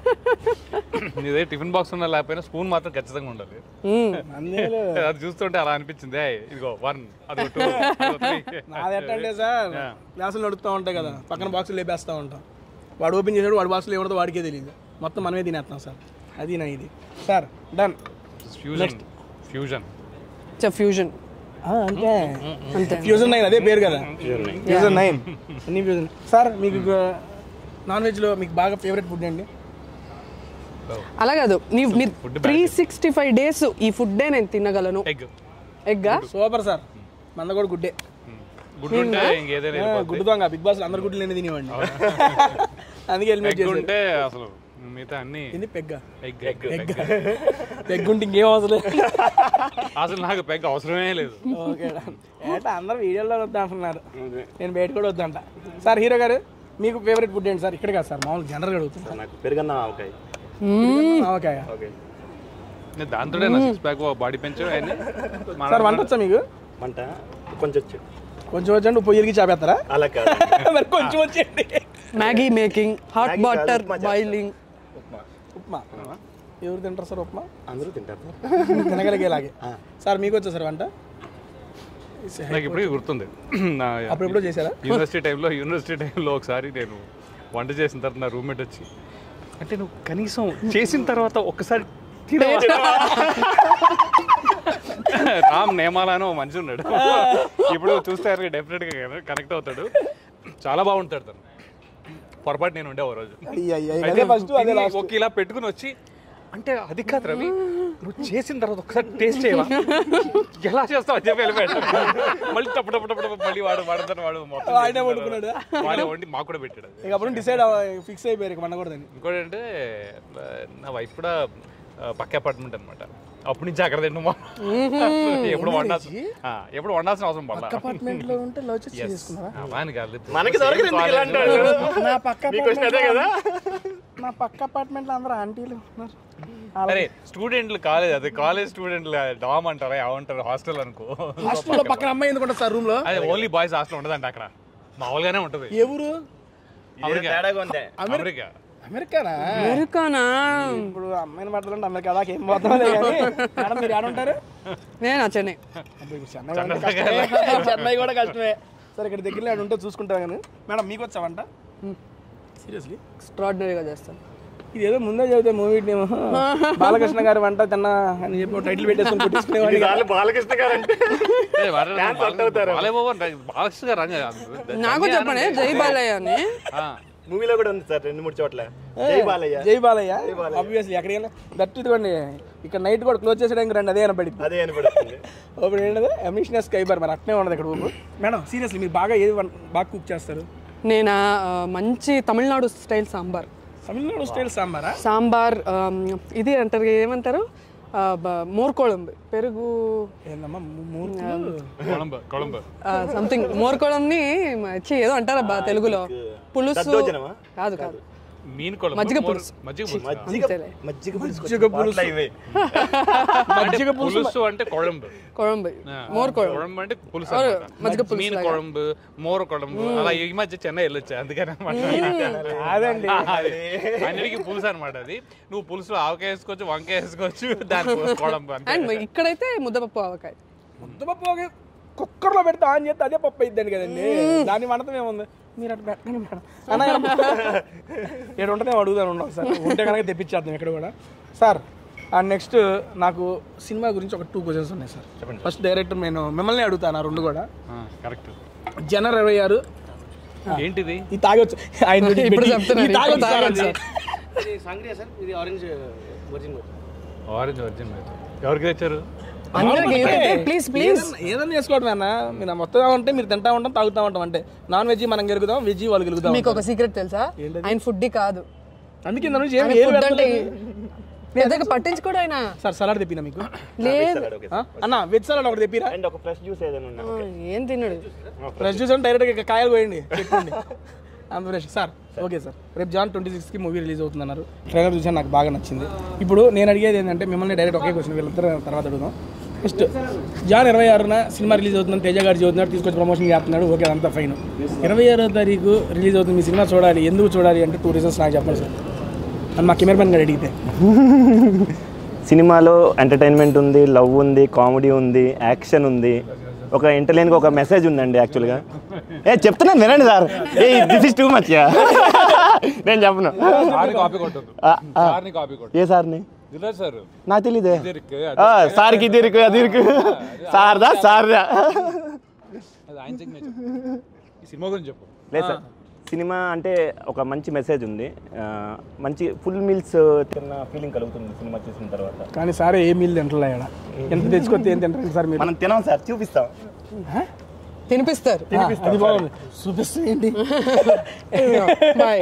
ఇదే టిఫిన్ బాక్స్ ఉన్నా లేకపోయినా స్పూన్ మాత్రం ఖచ్చితంగా ఉండాలి అందులో అది చూస్తుంటే అలా అనిపించింది "ఏయ్, ఇదిగో వన్ అది టూ నాది ఎట్టంటే సార్ గ్లాసులు నడుస్తూ ఉంటాయి కదా పక్కన బాక్సులు లేపేస్తూ ఉంటాం వాడు ఓపెన్ చేసాడు వాడి బాక్సులు ఏమడదో వాడికే తెలియదు మొత్తం మనమే తినేస్తాం సార్ అది నా ఇది sir done fusion fusion fusion అంటే అంతే ఫ్యూజన్ నైన్ అదే పేరు కదా ఫ్యూజన్ నైన్ అన్ని ఫ్యూజన్ సార్ మీకు నాన్ వెజ్లో మీకు బాగా ఫేవరెట్ ఫుడ్ అండి అలా కాదు నీ మీరు త్రీ సిక్స్టీ ఫైవ్ డేస్ ఈ ఫుడ్డే నేను తినగలను ఎగ్ ఎగ్గా సూపర్ సార్ మంద కూడా గుడ్డే గుడ్డు ఉంటే ఇంకేదైనా ఆ, గుడ్డు దొంగ బిగ్ బాస్ అందరు గుడ్లు లేని తినేవాడిని అందుకే హెల్మెట్ ఎగ్ చేశారు ఉంటే అసలు మిగతా అన్ని ఇది పెగ్గ ఎగ్ ఎగ్ పెగ్ ఉంటే ఇంకేం అవసరం లేదు అసలు నాకు పెగ్ అవసరమే లేదు ఓకే ఏంటో అందరు వీడియోలో వద్దా అంటున్నారు నేను బయట కూడా వద్దంట సార్ హీరో గారు మీకు ఫేవరెట్ ఫుడ్ ఏంటి సార్ ఇక్కడ కాదు సార్ మామూలు జనరల్గా అడుగుతున్నా నాకు పెరుగన్న ఆవకాయ ఓకే ఓకే నేను దాంతోనే నా సిక్స్ ప్యాక్ బాడీ పెంచు అవన్నీ సార్ వంట వచ్చా మీకు వంట కొంచెం వచ్చు కొంచెం వచ్చండి పొయ్యికి చాపేస్తారా అలా కాదు మరి కొంచెం వచ్చేయండి మ్యాగీ మేకింగ్ హాట్ Maggi కాదు, వాటర్ ఉప్మా చేస్తా. బాయిలింగ్ ఉప్మా ఉప్మా ఎవరు తింటారు సార్ ఉప్మా అందరూ తింటారు తినగలిగేలాగే సార్ మీకు వచ్చా సార్ వంట నాకు ఇప్పటికీ గుర్తుంది నా అప్పుడెప్పుడో చేశారా యూనివర్సిటీ టైంలో యూనివర్సిటీ టైంలో ఒకసారి నేను వంట చేసిన తర్వాత నా రూమ్మేట్ వచ్చి అంటే నువ్వు కనీసం చేసిన తర్వాత ఒక్కసారి తినవా?" రామ్ నేమాల అని ఓ మనిషి ఉన్నాడు ఇప్పుడు చూస్తే డెఫినెట్గా కనెక్ట్ అవుతాడు చాలా బాగుంటాడు తను పొరపాటు నేను ఉండే ఓ రోజు అయ్య, అయ్య, అయితే అదే ఫస్ట్ అదే తిని లాస్ట్ ఒక ఇలా పెట్టుకుని వచ్చి అంటే అది కాదు రవి నువ్వు చేసిన తర్వాత ఒకసారి టేస్ట్ చేయవా ఎలా చేస్తావు అని చెప్పి వెళ్ళిపోయాడు మళ్ళీ టప్పు టప్పు టప్పు టప్పు మళ్ళీ వాడు వాడతాను వాడు మొత్తం ఆయనే చేసిన వండుకున్నాడా? తర్వాత వాడే వండి మాకు కూడా పెట్టాడు అది. ఇక అప్పుడు డిసైడ్ ఫిక్స్ అయిపోయారు ఇక వండకూడదని ఇంకోటి అంటే ఆ, నా వైఫ్ కూడా ఆ, పక్క అపార్ట్మెంట్ అనమాట అప్పటి నుంచి అక్కడ తింటాం ఎప్పుడు వండాల్సిన ఆ, ఎప్పుడు వండాల్సిన అవసరం పడలా అపార్ట్మెంట్ లో ఉంటే లవ్ చేసి చేసుకున్నారా అలా అని కాదు మనకి దొరకదు ఎందుకు ఇలా అంటాడు? నా పక్క మీకు వచ్చిన అదే కదా నా పక్క అపార్ట్మెంట్ లో అందరూ ఆంటీలు ఉన్నారు అరే స్టూడెంట్లు కాలేజ్ అది కాలేజ్ స్టూడెంట్లు డామ్ అంటారా ఏమంటారు హాస్టల్ అనుకో హాస్టల్లో పక్కన అమ్మాయి ఎందుకుంటారు సార్ రూమ్ లో అదే ఓన్లీ బాయ్స్ హాస్టల్ ఉండదంట అక్కడ మామూలుగానే ఉంటది ఎవరు ఇదేదో తేడాగా ఉంది అమెరికా అమెరికానా అమెరికానా ఇప్పుడు అమ్మాయిని మాట్లాడంటే అమెరికా దాకా ఏం పోతుందో కానీ మేడం మీరు ఏడ ఉంటారు నేను చెన్నై అబ్బో, ఇప్పుడు చెన్నై కూడా కష్టమే చెన్నై కూడా కష్టమే సరే ఇక్కడ దగ్గరలో ఆడ ఉంటే చూసుకుంటా కానీ మేడం మీకు వచ్చావంట సీరియస్లీ ఎక్స్ట్రాడినరీగా చేస్తాను ఇది ఏదో ముందే చదివితే మూవీ నేమ్ బాలకృష్ణ గారి వంట తిన్నా అని చెప్పి టైటిల్ పెట్టేసుకొని కొట్టించుకునేవాడిని కదా. ఇన్నిసార్లు బాలకృష్ణ గారు అంటే ఏ, వాడు- బాలయ్య బాలకృష్ణ గారు అని కాదు. నాకు చెప్పండి జై బాలయ్య అని ఆ, మూవీలో కూడా ఉంది సార్ రెండు మూడు చోట్ల జై బాలయ్య జై బాలయ్య ఆబ్వియస్లీ ఎక్కడికైనా దట్ ఇదిగోండి ఇక్కడ నైట్ కూడా క్లోజ్ చేసేయడానికి రండి అదే అనబడింది అదే అనిపడుతుంది ఇప్పుడు ఏంటది ఎమిషనస్ స్కైబర్ మరి అట్నే ఉండదు ఇక్కడ ఊపు మేడం సీరియస్లీ మీరు బాగా ఏది వం- బాగా కుక్ చేస్తారు నేను ఆ, మంచి తమిళనాడు స్టైల్ సాంబార్ తమిళనాడు స్టైల్ సాంబారా సాంబార్ ఆమ్, ఇది అంటారు ఏమంటారు ఆ, బ- మోర్కోళంబు పెరుగు ఏందమ్మా మూ- మూర్ఖులు కొలంబో కొలంబో సంథింగ్ మోర్కోళంని చి ఏదో అంటారబ్బా తెలుగులో పులుసు దద్దోజనమా? కాదు కాదు మీన్ కొలంబో మజ్జిగ మోర్- పులుసు. మజ్జిగ పులుసు మజ్జిగ అంతేలే. మజ్జిగ పులుసు మజ్జిగ పులుసు. ఇవే మజ్జిగ పులుసు పులుసు అంటే కొళంబు కొழம்பு ఆ, మోర్ కొழம்பు కొళంబు అంటే పులుసు అవును, అన్నమాట. మజ్జిగ పులుసు మీన్ లాగా. కొళంబు మోర కొళంబు అలా ఈ మధ్య చెన్నై వెళ్ళొచ్చా అందుకని అనమాట కాదండి అన్నిటికీ పులుసు అనమాట అది నువ్వు పులుసులో ఆవకాయ వేసుకోవచ్చు వంకాయ వేసుకోవచ్చు దాని కొళంబు అంతే అండ్ ఇక్కడైతే ముద్దపప్పు ఆవకాయ ముద్దపప్పు ఒక కుక్కర్లో పెడితే ఆన్ చేస్తే అదే పప్పు అయిద్దండి కదండి దాని వంటతం ఏముంది మీరు అట్లా పెట్టండి మేడం అన్న ఇక్కడ ఉంటుందే అడుగుదాను ఉండవు సార్ ఉంటే కనుక తెప్పించేద్దాం ఇక్కడ కూడా సార్ అండ్ నెక్స్ట్ నాకు సినిమా గురించి ఒక టూ క్వశ్చన్స్ ఉన్నాయి సార్ ఫస్ట్ డైరెక్టర్ నేను మిమ్మల్ని అడుగుతాను ఆ రెండు కూడా కరెక్ట్ జనవరి ఇరవై ఆరు ఏంటిది ఈ తాగొచ్చు ఆయన ఇప్పుడు చెప్తున్నారు, ఈ తాగొచ్చు ఇప్పుడు సార్ తాగొచ్చు. అది. ఇది సాంగ్రియా సార్ ఇది ఆరెంజ్ ఒరిజినల్ ఆరెంజ్ వర్జిన్ ఎవరికి తెచ్చారు అందరికి ప్లీజ్ ప్లీజ్ ఏదన్నా- ఏదన్నా చేసుకోవడం అన్న మీరు మొత్తం ఉంటే మీరు తింటా ఉంటాం తాగుతా ఉంటాం అంటే నాన్ వెజ్ మనం గెలుగుదాం వెజ్ వాళ్ళు గెలుగుదాం మీకు ఒక సీక్రెట్ తెలుసా ఆయన ఫుడ్ కాదు అందుకే దాని నుంచి ఏం ఆయన ఏం ఫుడ్ అంటే పెడతలేదు. పెద్దగా పట్టించుకోడు ఆయన సార్ సలాడ్ తెప్పినా మీకు లేదు ఆ? అన్న వెజ్ సలాడ్ ఒకటి తెప్పిరా అండ్ ఒక ఫ్రెష్ జ్యూస్ ఏదైనా ఉన్నా ఆ, ఏం తినడు ఫ్రెష్ జ్యూస్ అంటే డైరెక్ట్గా కాయలు పోయండి చెప్పండి అంత ఫ్రెష్ సార్ ఓకే సార్ రేపు జాన్ ట్వంటీ సిక్స్కి మూవీ రిలీజ్ అవుతుంది అన్నారు ట్రైలర్ చూసాను నాకు బాగా నచ్చింది ఇప్పుడు నేను అడిగేది ఏంటంటే మిమ్మల్ని డైరెక్ట్ ఒకే క్వశ్చన్ వీళ్ళిద్దరు తర్వాత అడుగుదాం ఫస్ట్ జాన్ ఇరవై ఆరున సినిమా రిలీజ్ అవుతుందని తేజ గారు చదువుతున్నాడు తీసుకొచ్చి ప్రమోషన్ చేస్తున్నాడు ఓకే అదంతా ఫైన్ ఇరవై ఆరో తారీఖు రిలీజ్ అవుతుంది మీ సినిమా చూడాలి ఎందుకు చూడాలి అంటే టూ రీజన్స్ నాకు చెప్పండి సార్ అని మా కెమెరామెన్ గారు అడిగితే సినిమాలో ఎంటర్టైన్మెంట్ ఉంది లవ్ ఉంది కామెడీ ఉంది యాక్షన్ ఉంది ఒక ఇంటర్లైన్గా ఒక మెసేజ్ ఉందండి యాక్చువల్గా ఏ చెప్తున్నాను వినండి సార్ ఏ దిస్ ఇస్ టూ మచ్ నేను చెప్పను సార్ని కాపీ కొట్టదు ఆ, ఆ. సార్ని కాపీ కొట్టు ఏ సార్ని దినర్ సార్ నాకు తెలీదే ఇద్దరికి ఆ, సార్కి ఇది ఇరుకు అది ఇరుకు సార్దా సార్దా అది ఆయన సిగ్నేచర్ ఈ సినిమా గురించి చెప్పు లేదు సార్ సినిమా అంటే ఒక మంచి మెసేజ్ ఉంది ఆ, మంచి ఫుల్ మీల్స్ తిన్న ఫీలింగ్ కలుగుతుంది సినిమా చూసిన తర్వాత కానీ సార్ ఏ మీల్ తింటలే ఇక్కడ ఎంత తెచ్చుకొస్తే ఏం తింటారు సార్ మీరు మనం తినాం సార్ చూపిస్తాం తినిపిస్తారు అది బాగుంది చూపిస్తే ఏంటి బాయ్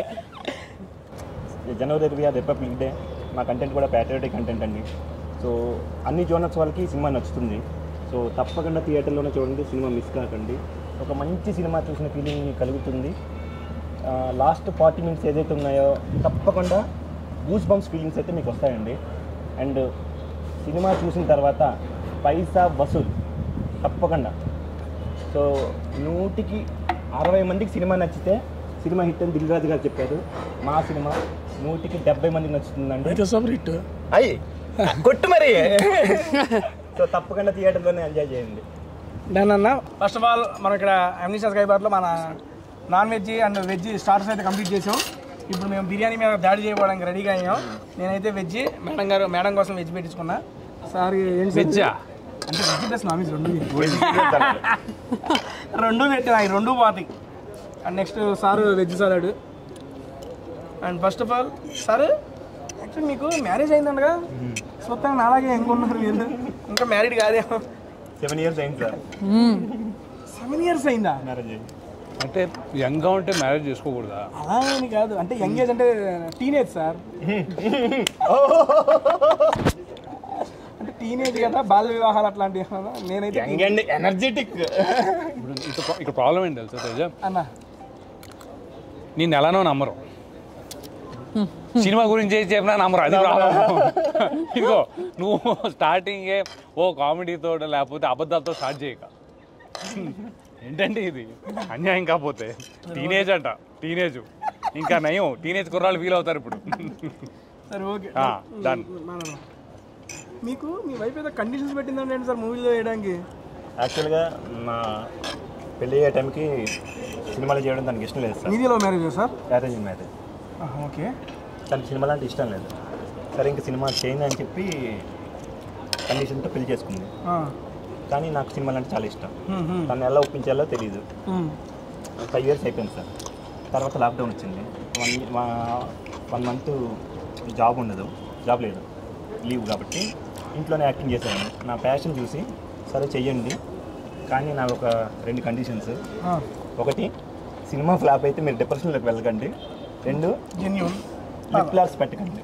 జనవరి ఇరవై ఆరు రిపబ్లిక్ డే మా కంటెంట్ కూడా ప్యాట్రియాటిక్ కంటెంట్ అండి సో అన్ని జోనర్స్ వాళ్ళకి సినిమా నచ్చుతుంది సో తప్పకుండా థియేటర్లోనే చూడండి సినిమా మిస్ కాకండి ఒక మంచి సినిమా చూసిన ఫీలింగ్ కలుగుతుంది లాస్ట్ ఫార్టీ మినిట్స్ ఏదైతే ఉన్నాయో తప్పకుండా గూస్ బంప్స్ ఫీలింగ్స్ అయితే మీకు వస్తాయండి అండ్ సినిమా చూసిన తర్వాత పైసా వసూల్ తప్పకుండా సో నూటికి అరవై మందికి సినిమా నచ్చితే సినిమా హిట్ అని దిల్ రాజు గారు చెప్పారు మా సినిమా నూటికి డెబ్బై మందికి నచ్చుతుందండి అయితే సూపర్ హిట్ అయ్యి కొట్టు మరి సో తప్పకుండా థియేటర్లోనే ఎంజాయ్ చేయండి దాని అన్న ఫస్ట్ ఆఫ్ ఆల్ మనం ఇక్కడ అమ్నిషా స్కైబార్లో మన non veg and veg starters అయితే కంప్లీట్ చేసాం ఇప్పుడు మేము బిర్యానీ మీద దాడి చేయడానికి రెడీగా అయ్యాం నేనైతే వెజ్ మేడం గారు మేడం కోసం వెజ్ పెట్టించుకున్నా సార్ ఏంటి వెజ్జా అంటే వెజ్ ప్లస్ నాన్ వెజ్ రెండు రెండు పెట్టిన ఈ రెండు పోతాయి and next sir veg salad and first of all sir actually మీకు మ్యారేజ్ అయిందండగా స్వతంగా నాలాగే ఎంకున్నారు మీరు ఇంకా మ్యారీడ్ కాదేమో సెవెన్ ఇయర్స్ అయింది సార్ సెవెన్ ఇయర్స్ అయిందా మ్యారేజ్ అంటే యంగ్గా ఉంటే మ్యారేజ్ చేసుకోకూడదా అలా అని కాదు అంటే యంగ్ ఏజ్ అంటే టీనేజ్ సార్ అంటే టీనేజ్ కదా బాల్య వివాహాలు అట్లాంటివి ఏమన్నా? నేనైతే యంగ్ అండ్ ఎనర్జెటిక్ ఇప్పుడు ఇక్కడ ఇక్కడ ప్రాబ్లం ఏంటి తెలుసా తేజ అన్న నేను ఎలానో నమ్మరు సినిమా గురించి ఏం చెప్పినా నమ్మరు అది ప్రాబ్లం ఇదిగో నువ్వు స్టార్టింగే ఓ కామెడీతో లేకపోతే అబద్ధాలతో స్టార్ట్ చేయక ఏంటంటే ఇది అన్యాయం కాకపోతే టీనేజ్ అంట టీనేజ్ ఇంకా నయం టీనేజ్ కుర్రాళ్ళు ఫీల్ అవుతారు ఇప్పుడు సరే ఓకే డన్ మన- మీకు మీ వైఫ్ ఏదో కండిషన్స్ పెట్టిందండి ఏంటి సార్ మూవీలో వేయడానికి యాక్చువల్గా మా పెళ్ళి అయ్యే టైంకి సినిమాలు చేయడం తనకి ఇష్టం లేదు సార్ మీది love marriage sir marriage marriage okay తనకి సినిమాలు అంటే ఇష్టం లేదు సరే ఇంక సినిమా చేయండి అని చెప్పి కండిషన్తో పెళ్లి చేసుకుంది కానీ నాకు సినిమాలు అంటే చాలా ఇష్టం తను ఎలా ఒప్పించాలో తెలియదు ఫైవ్ ఇయర్స్ అయిపోయింది సార్ తర్వాత లాక్డౌన్ వచ్చింది వన్ వన్ మంత్ జాబ్ ఉండదు జాబ్ లేదు లీవ్ కాబట్టి ఇంట్లోనే యాక్టింగ్ చేశాను నా ప్యాషన్ చూసి సరే చెయ్యండి కానీ నాకు ఒక రెండు కండిషన్స్ ఒకటి సినిమా ఫ్లాప్ అయితే మీరు డిప్రెషన్లోకి వెళ్ళకండి రెండు జెన్యున్ లిప్ లాక్స్ పెట్టకండి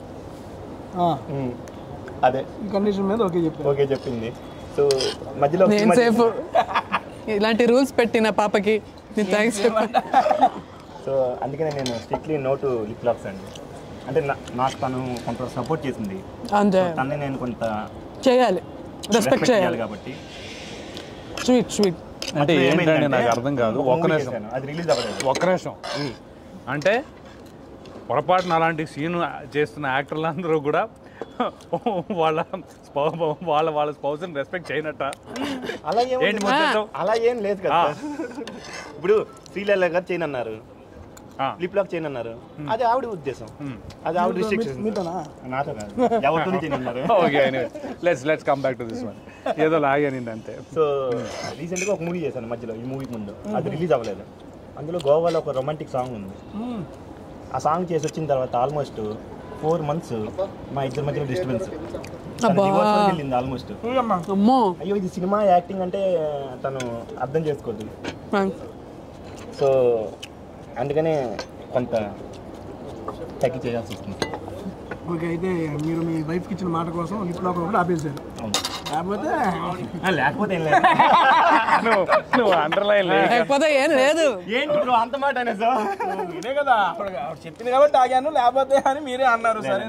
ఉమ్, అదే ఈ కండిషన్ మీద ఓకే చెప్పారు ఓకే చెప్పింది సో మధ్యలో ఒక నేను సినిమా సేఫ్ ఇలాంటి రూల్స్ పెట్టిన పాపకి నేను థ్యాంక్స్ సో అందుకనే నేను strictly no to lip locks అండి అంటే నా- నాకు తను కొంత సపోర్ట్ చేసింది అంతే తన్నే నేను కొంత చేయాలి రెస్పెక్ట్ రెస్పెక్ట్ చేయాలి చేయాలి కాబట్టి స్వీట్ స్వీట్ అంటే అప్పుడు ఏంటంటే ఏమైందంటే, నాకు అర్థం కాదు ఒక ఒక్క movie నిమిషం చేశాను. అది రిలీజ్ అవ్వలేదు ఒక్క నిమిషం అంటే పొరపాటున అలాంటి సీన్ చేస్తున్న యాక్టర్లందరూ కూడా వాళ్ళ స్పౌ వాళ్ళ వాళ్ళ స్పౌస్ని రెస్పెక్ట్ చేయనట్ట అలా ఏం ఏంటి ముద్దేశం? అలా ఏం లేదు కదా ఆ. ఇప్పుడు శ్రీలీల గారు చేయను అన్నారు ఆ. లిప్ లాక్ చేయను అన్నారు అది ఆవిడ ఉద్దేశం అది ఆవిడ రిస్ట్రిక్షన్ నాతో కాదు ఎవరితో చేయను అన్నారు okay let's let's come back to this one ఏదో లాగానింది అంతే సో రీసెంట్గా ఒక మూవీ చేశాను మధ్యలో ఈ మూవీ ముందు అది రిలీజ్ అవ్వలేదు అందులో గోవాలో ఒక రొమాంటిక్ సాంగ్ ఉంది ఆ సాంగ్ చేసి వచ్చిన తర్వాత ఆల్మోస్ట్ ఫోర్ మంత్స్ మా ఇద్దరి మధ్యలో డిస్టర్బెన్స్ అబ్బా. వెళ్ళింది ఆల్మోస్ట్ అమ్మో అయ్యో ఇది సినిమా యాక్టింగ్ అంటే తను అర్థం చేసుకోవద్దు సో అందుకనే కొంత తగ్గి చేయాల్సి వస్తుంది ఓకే అయితే మీరు మీ వైఫ్కి ఇచ్చిన మాట కోసం లిప్ లాక్ ఒకటి ఆపేశారు అవును లేకపోతే ఆ, లేకపోతే ఏం లేదు నువ్వు నువ్వు అండర్లైన్ లే లేకపోతే ఏం లేదు ఏంటి బ్రో అంత మాట అనే సార్ ఇదే కదా అప్పుడు ఆవిడ చెప్పింది కాబట్టి ఆగాను లేకపోతే అని మీరే అన్నారు సరే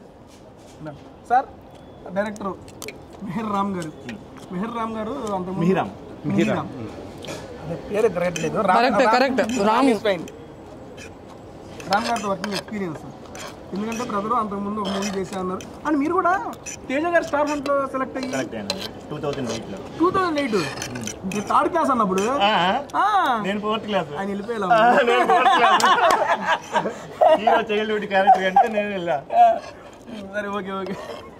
సార్ డైరెక్టర్ మెహర్ రామ్ గారు మెహర్ రామ్ గారు అంత మిహిరామ్. మిహిరామ్ అదే పేరు కరెక్ట్ లేదు Correct, correct. Ram. Fine Ram గారితో వర్కింగ్ ఎక్స్పీరియన్స్ ఎందుకంటే బ్రదర్ అంతకుముందు ఒక మూవీ చేసా అన్నారు అండ్ మీరు కూడా తేజ గారి స్టార్ హంట్ లో సెలెక్ట్ అయ్యి కరెక్ట్ అండి టూ థౌజండ్ ఎయిట్లో టూ థౌజండ్ ఎయిట్ మీరు థర్డ్ క్లాస్ అన్నప్పుడు ఆ, నేను ఫోర్త్ క్లాస్ ఆయన వెళ్ళిపోయేలా నేను fourth class hero childhood character అంటే నేను వెళ్ళా సరే okay okay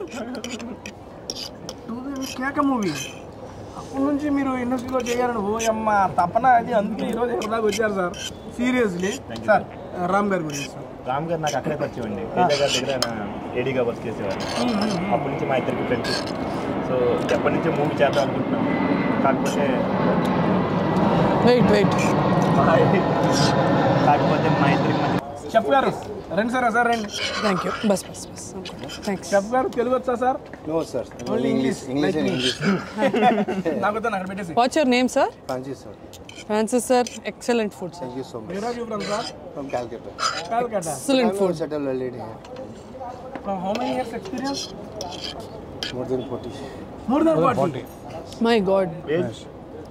to Keka movie అప్పటి నుంచి మీరు ఇండస్ట్రీలో చేయాలని ఓ అమ్మ తపన అది అందుకే ఈరోజు ఎక్కడ దాకా వచ్చారు సార్ సీరియస్లీ సార్ రామ్ గారి గురించి సార్ రామ్ గారు నాకు అక్కడే పరిచయం అండి తేజ గారి దగ్గర నా ఏడీగా వర్క్ చేసేవారు అప్పటి నుంచి మా ఇద్దరికి ఫ్రెండ్స్ సో ఎప్పటి నుంచో మూవీ చేద్దాం అనుకుంటున్నాం కాకపోతే వెయిట్ వెయిట్ మా కాకపోతే మా ఇద్దరికి మధ్య చెప్ గారు రండి సార్ సార్ రండి థ్యాంక్ యూ బస్ బస్ బస్ థ్యాంక్స్ చెప్ గారు తెలుగు వచ్చా sir No, sir. Only English English and English. నాకు వద్దా, అక్కడ పెట్టేసి what's your name sir Francis, sir. Francis sir excellent food sir Thank you so much. Where are you from sir From Calcutta. Calcutta excellent I'm food settled already here. From how many years experience More than 40. More than forty my God age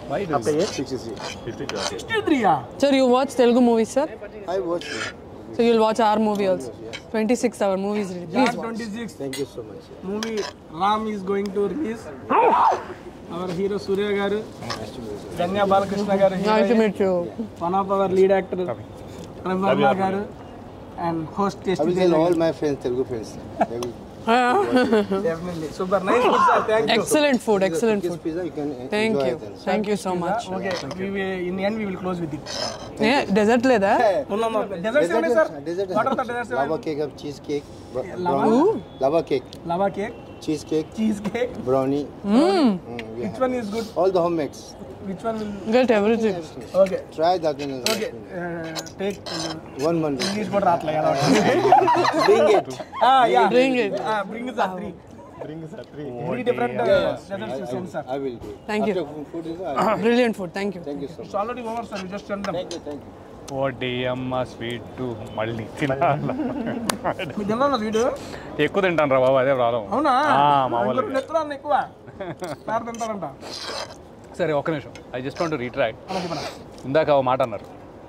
Why do आपका age 63 yeah Sir, you watch Telugu movies, sir? I watch it. So you'll watch our movie also. 26 hour movies. really. Please watch. 26 Thank you so much. Movie Ram is going to release our hero Surya గారు ధన్య బాలకృష్ణ గారు Nice to meet you. One of our lead actor Ravivarma గారు and host I will tell all my friends, Telugu friends. They will definitely super nice food sir thank you Excellent food, excellent Turkish food. pizza. You can Thank enjoy you. it. and- Thank you so much. Okay in end we will close with it Yeah, dessert లేదా? Desserts ఏమి sir Dessert. What are the desserts Lava cake, of cheese cake, br- brownie. Lava cake, lava cake cheese cake, cheese cake brownie. Mm, we which have one is good all the homemades. Which one will Get everything. Okay Try that one. as okay well. Take One month. English కూడా రావట్లేదు ఎలా Bring it. Yeah Bring it. Bring sir three three different desserts send sir I will do it. Thank you. After food is I will. Brilliant food. Thank you. Thank you so much. It's already over sir just send them Thank you. Thank you. ఓడియమ్మ sweet మళ్ళీ తినాల మీ తిన్నా video ఎక్కువ తింటాను రా బాబు అదే problem అవునా మామూలుగా ఎత్తున్నా ఎక్కువ సార్ తింటారంట సరే ఒక్క నిమిషం ఐ జస్ట్ వాంట్ రీట్రాక్ట్ అలా చెప్పనా ఇందాక ఒక మాట అన్నారు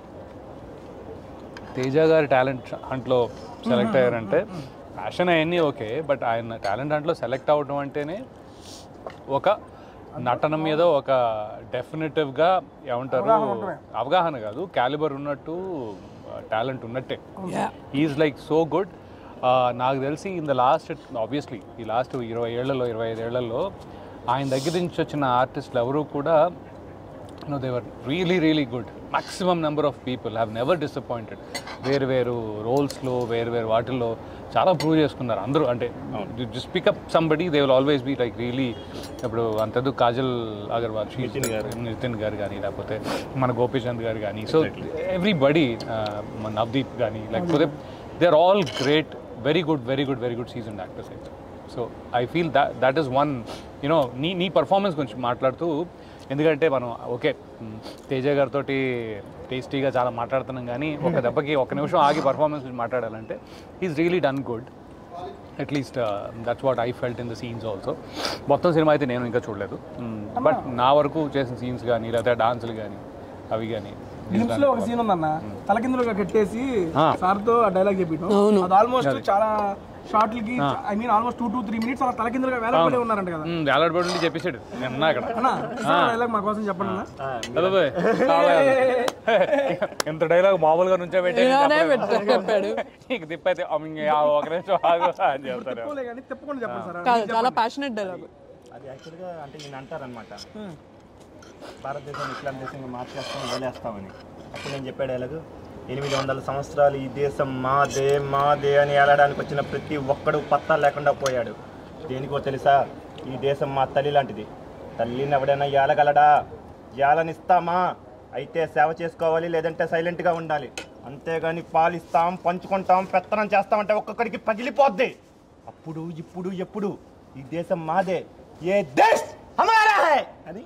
తేజ గారి టాలెంట్ హంట్లో సెలెక్ట్ అయ్యారంటే ప్యాషన్ అవన్నీ ఓకే బట్ ఆయన టాలెంట్ హంట్లో సెలెక్ట్ అవ్వడం అంటేనే ఒక నటన మీద ఒక డెఫినెటివ్గా ఏమంటారు అవగాహన కాదు క్యాలిబర్ ఉన్నట్టు టాలెంట్ ఉన్నట్టే Yeah. Is like so good నాకు తెలిసి ఇన్ ద లాస్ట్ ఆబ్వియస్లీ ఈ లాస్ట్ ఇరవై ఏళ్లలో ఇరవై ఐదు ఏళ్లలో ఆయన దగ్గర నుంచి వచ్చిన ఆర్టిస్టులు ఎవరు కూడా no they were really really good maximum number of people have never disappointed వేరు వేరు రోల్స్లో వేరు వేరు వాటిల్లో చాలా ప్రూవ్ చేసుకున్నారు అందరూ అంటే just pick up somebody they will always be like really ఇప్పుడు అంతదు కాజల్ అగర్వాల్ నితిన్ గారు నితిన్ గారు కానీ లేకపోతే మన గోపీచంద్ గారు కానీ సో ఎవ్రీబడి మన నవదీప్ కానీ లేకపోతే they are all great very good very good very good season actors అయితే so I feel that that is one you know నీ నీ పర్ఫార్మెన్స్ గురించి మాట్లాడుతూ ఎందుకంటే మనం ఓకే మ్, తేజ గారితో టేస్టీగా చాలా మాట్లాడుతున్నాం కానీ ఒక దెబ్బకి ఒక నిమిషం ఆగి పర్ఫార్మెన్స్ గురించి మాట్లాడాలంటే is really done good at least that's what I felt in the scenes also మొత్తం సినిమా అయితే నేను ఇంకా చూడలేదు బట్ నా వరకు చేసిన సీన్స్ కానీ లేకపోతే డాన్సులు కానీ అవి కానీ గ్లిమ్స్ లో ఒక సీన్ ఉందన్న తలకిందులుగా కట్టేసి ఆ. సార్ తో ఆ డైలాగ్ చెప్పిటం అది ఆల్మోస్ట్ చాలా షార్ట్లకి I mean almost two two three minutes అలా తలకిందులుగా వేలపడే ఉన్నారంట కదా వేలాడబడి నుండి చెప్పేసాడు నేను ఉన్నా అక్కడ అన్న డైలాగ్ మా కోసం చెప్పండి అన్న అబ్బాయి, చాలా ఇంత డైలాగ్ మామూలుగా నుంచో ఇలానే పెట్టాడు చెప్పాడు నీకు తిప్పైతే అమ్మింగ్ ఒక నిమిషం ఆగు అని చెప్తారు చెప్పుకోలే కానీ తప్పకుండా చెప్పండి సార్ కాదు చాలా ప్యాషనెట్ డైలాగ్ అది యాక్చువల్గా అంటే ఈయన అంటారనమాట భారతదేశం ఇస్లాం దేశంగా మార్చేస్తాం వదిలేస్తామని అప్పుడు నేను చెప్పాడు ఎలాగూ ఎనిమిది వందల సంవత్సరాలు ఈ దేశం మాదే మాదే అని ఏలడానికి వచ్చిన ప్రతి ఒక్కడు పత్తా లేకుండా పోయాడు దేనికో తెలుసా ఈ దేశం మా తల్లి లాంటిది తల్లిని ఎవడైనా ఏలగలడా ఏలనిస్తామా అయితే సేవ చేసుకోవాలి లేదంటే సైలెంట్గా ఉండాలి అంతేగాని పాలిస్తాం పంచుకుంటాం పెత్తనం చేస్తామంటే ఒక్కొక్కడికి పగిలిపోద్ది అప్పుడు ఇప్పుడు ఎప్పుడు ఈ దేశం మాదే ఏ దేశ్ హమారా హై అని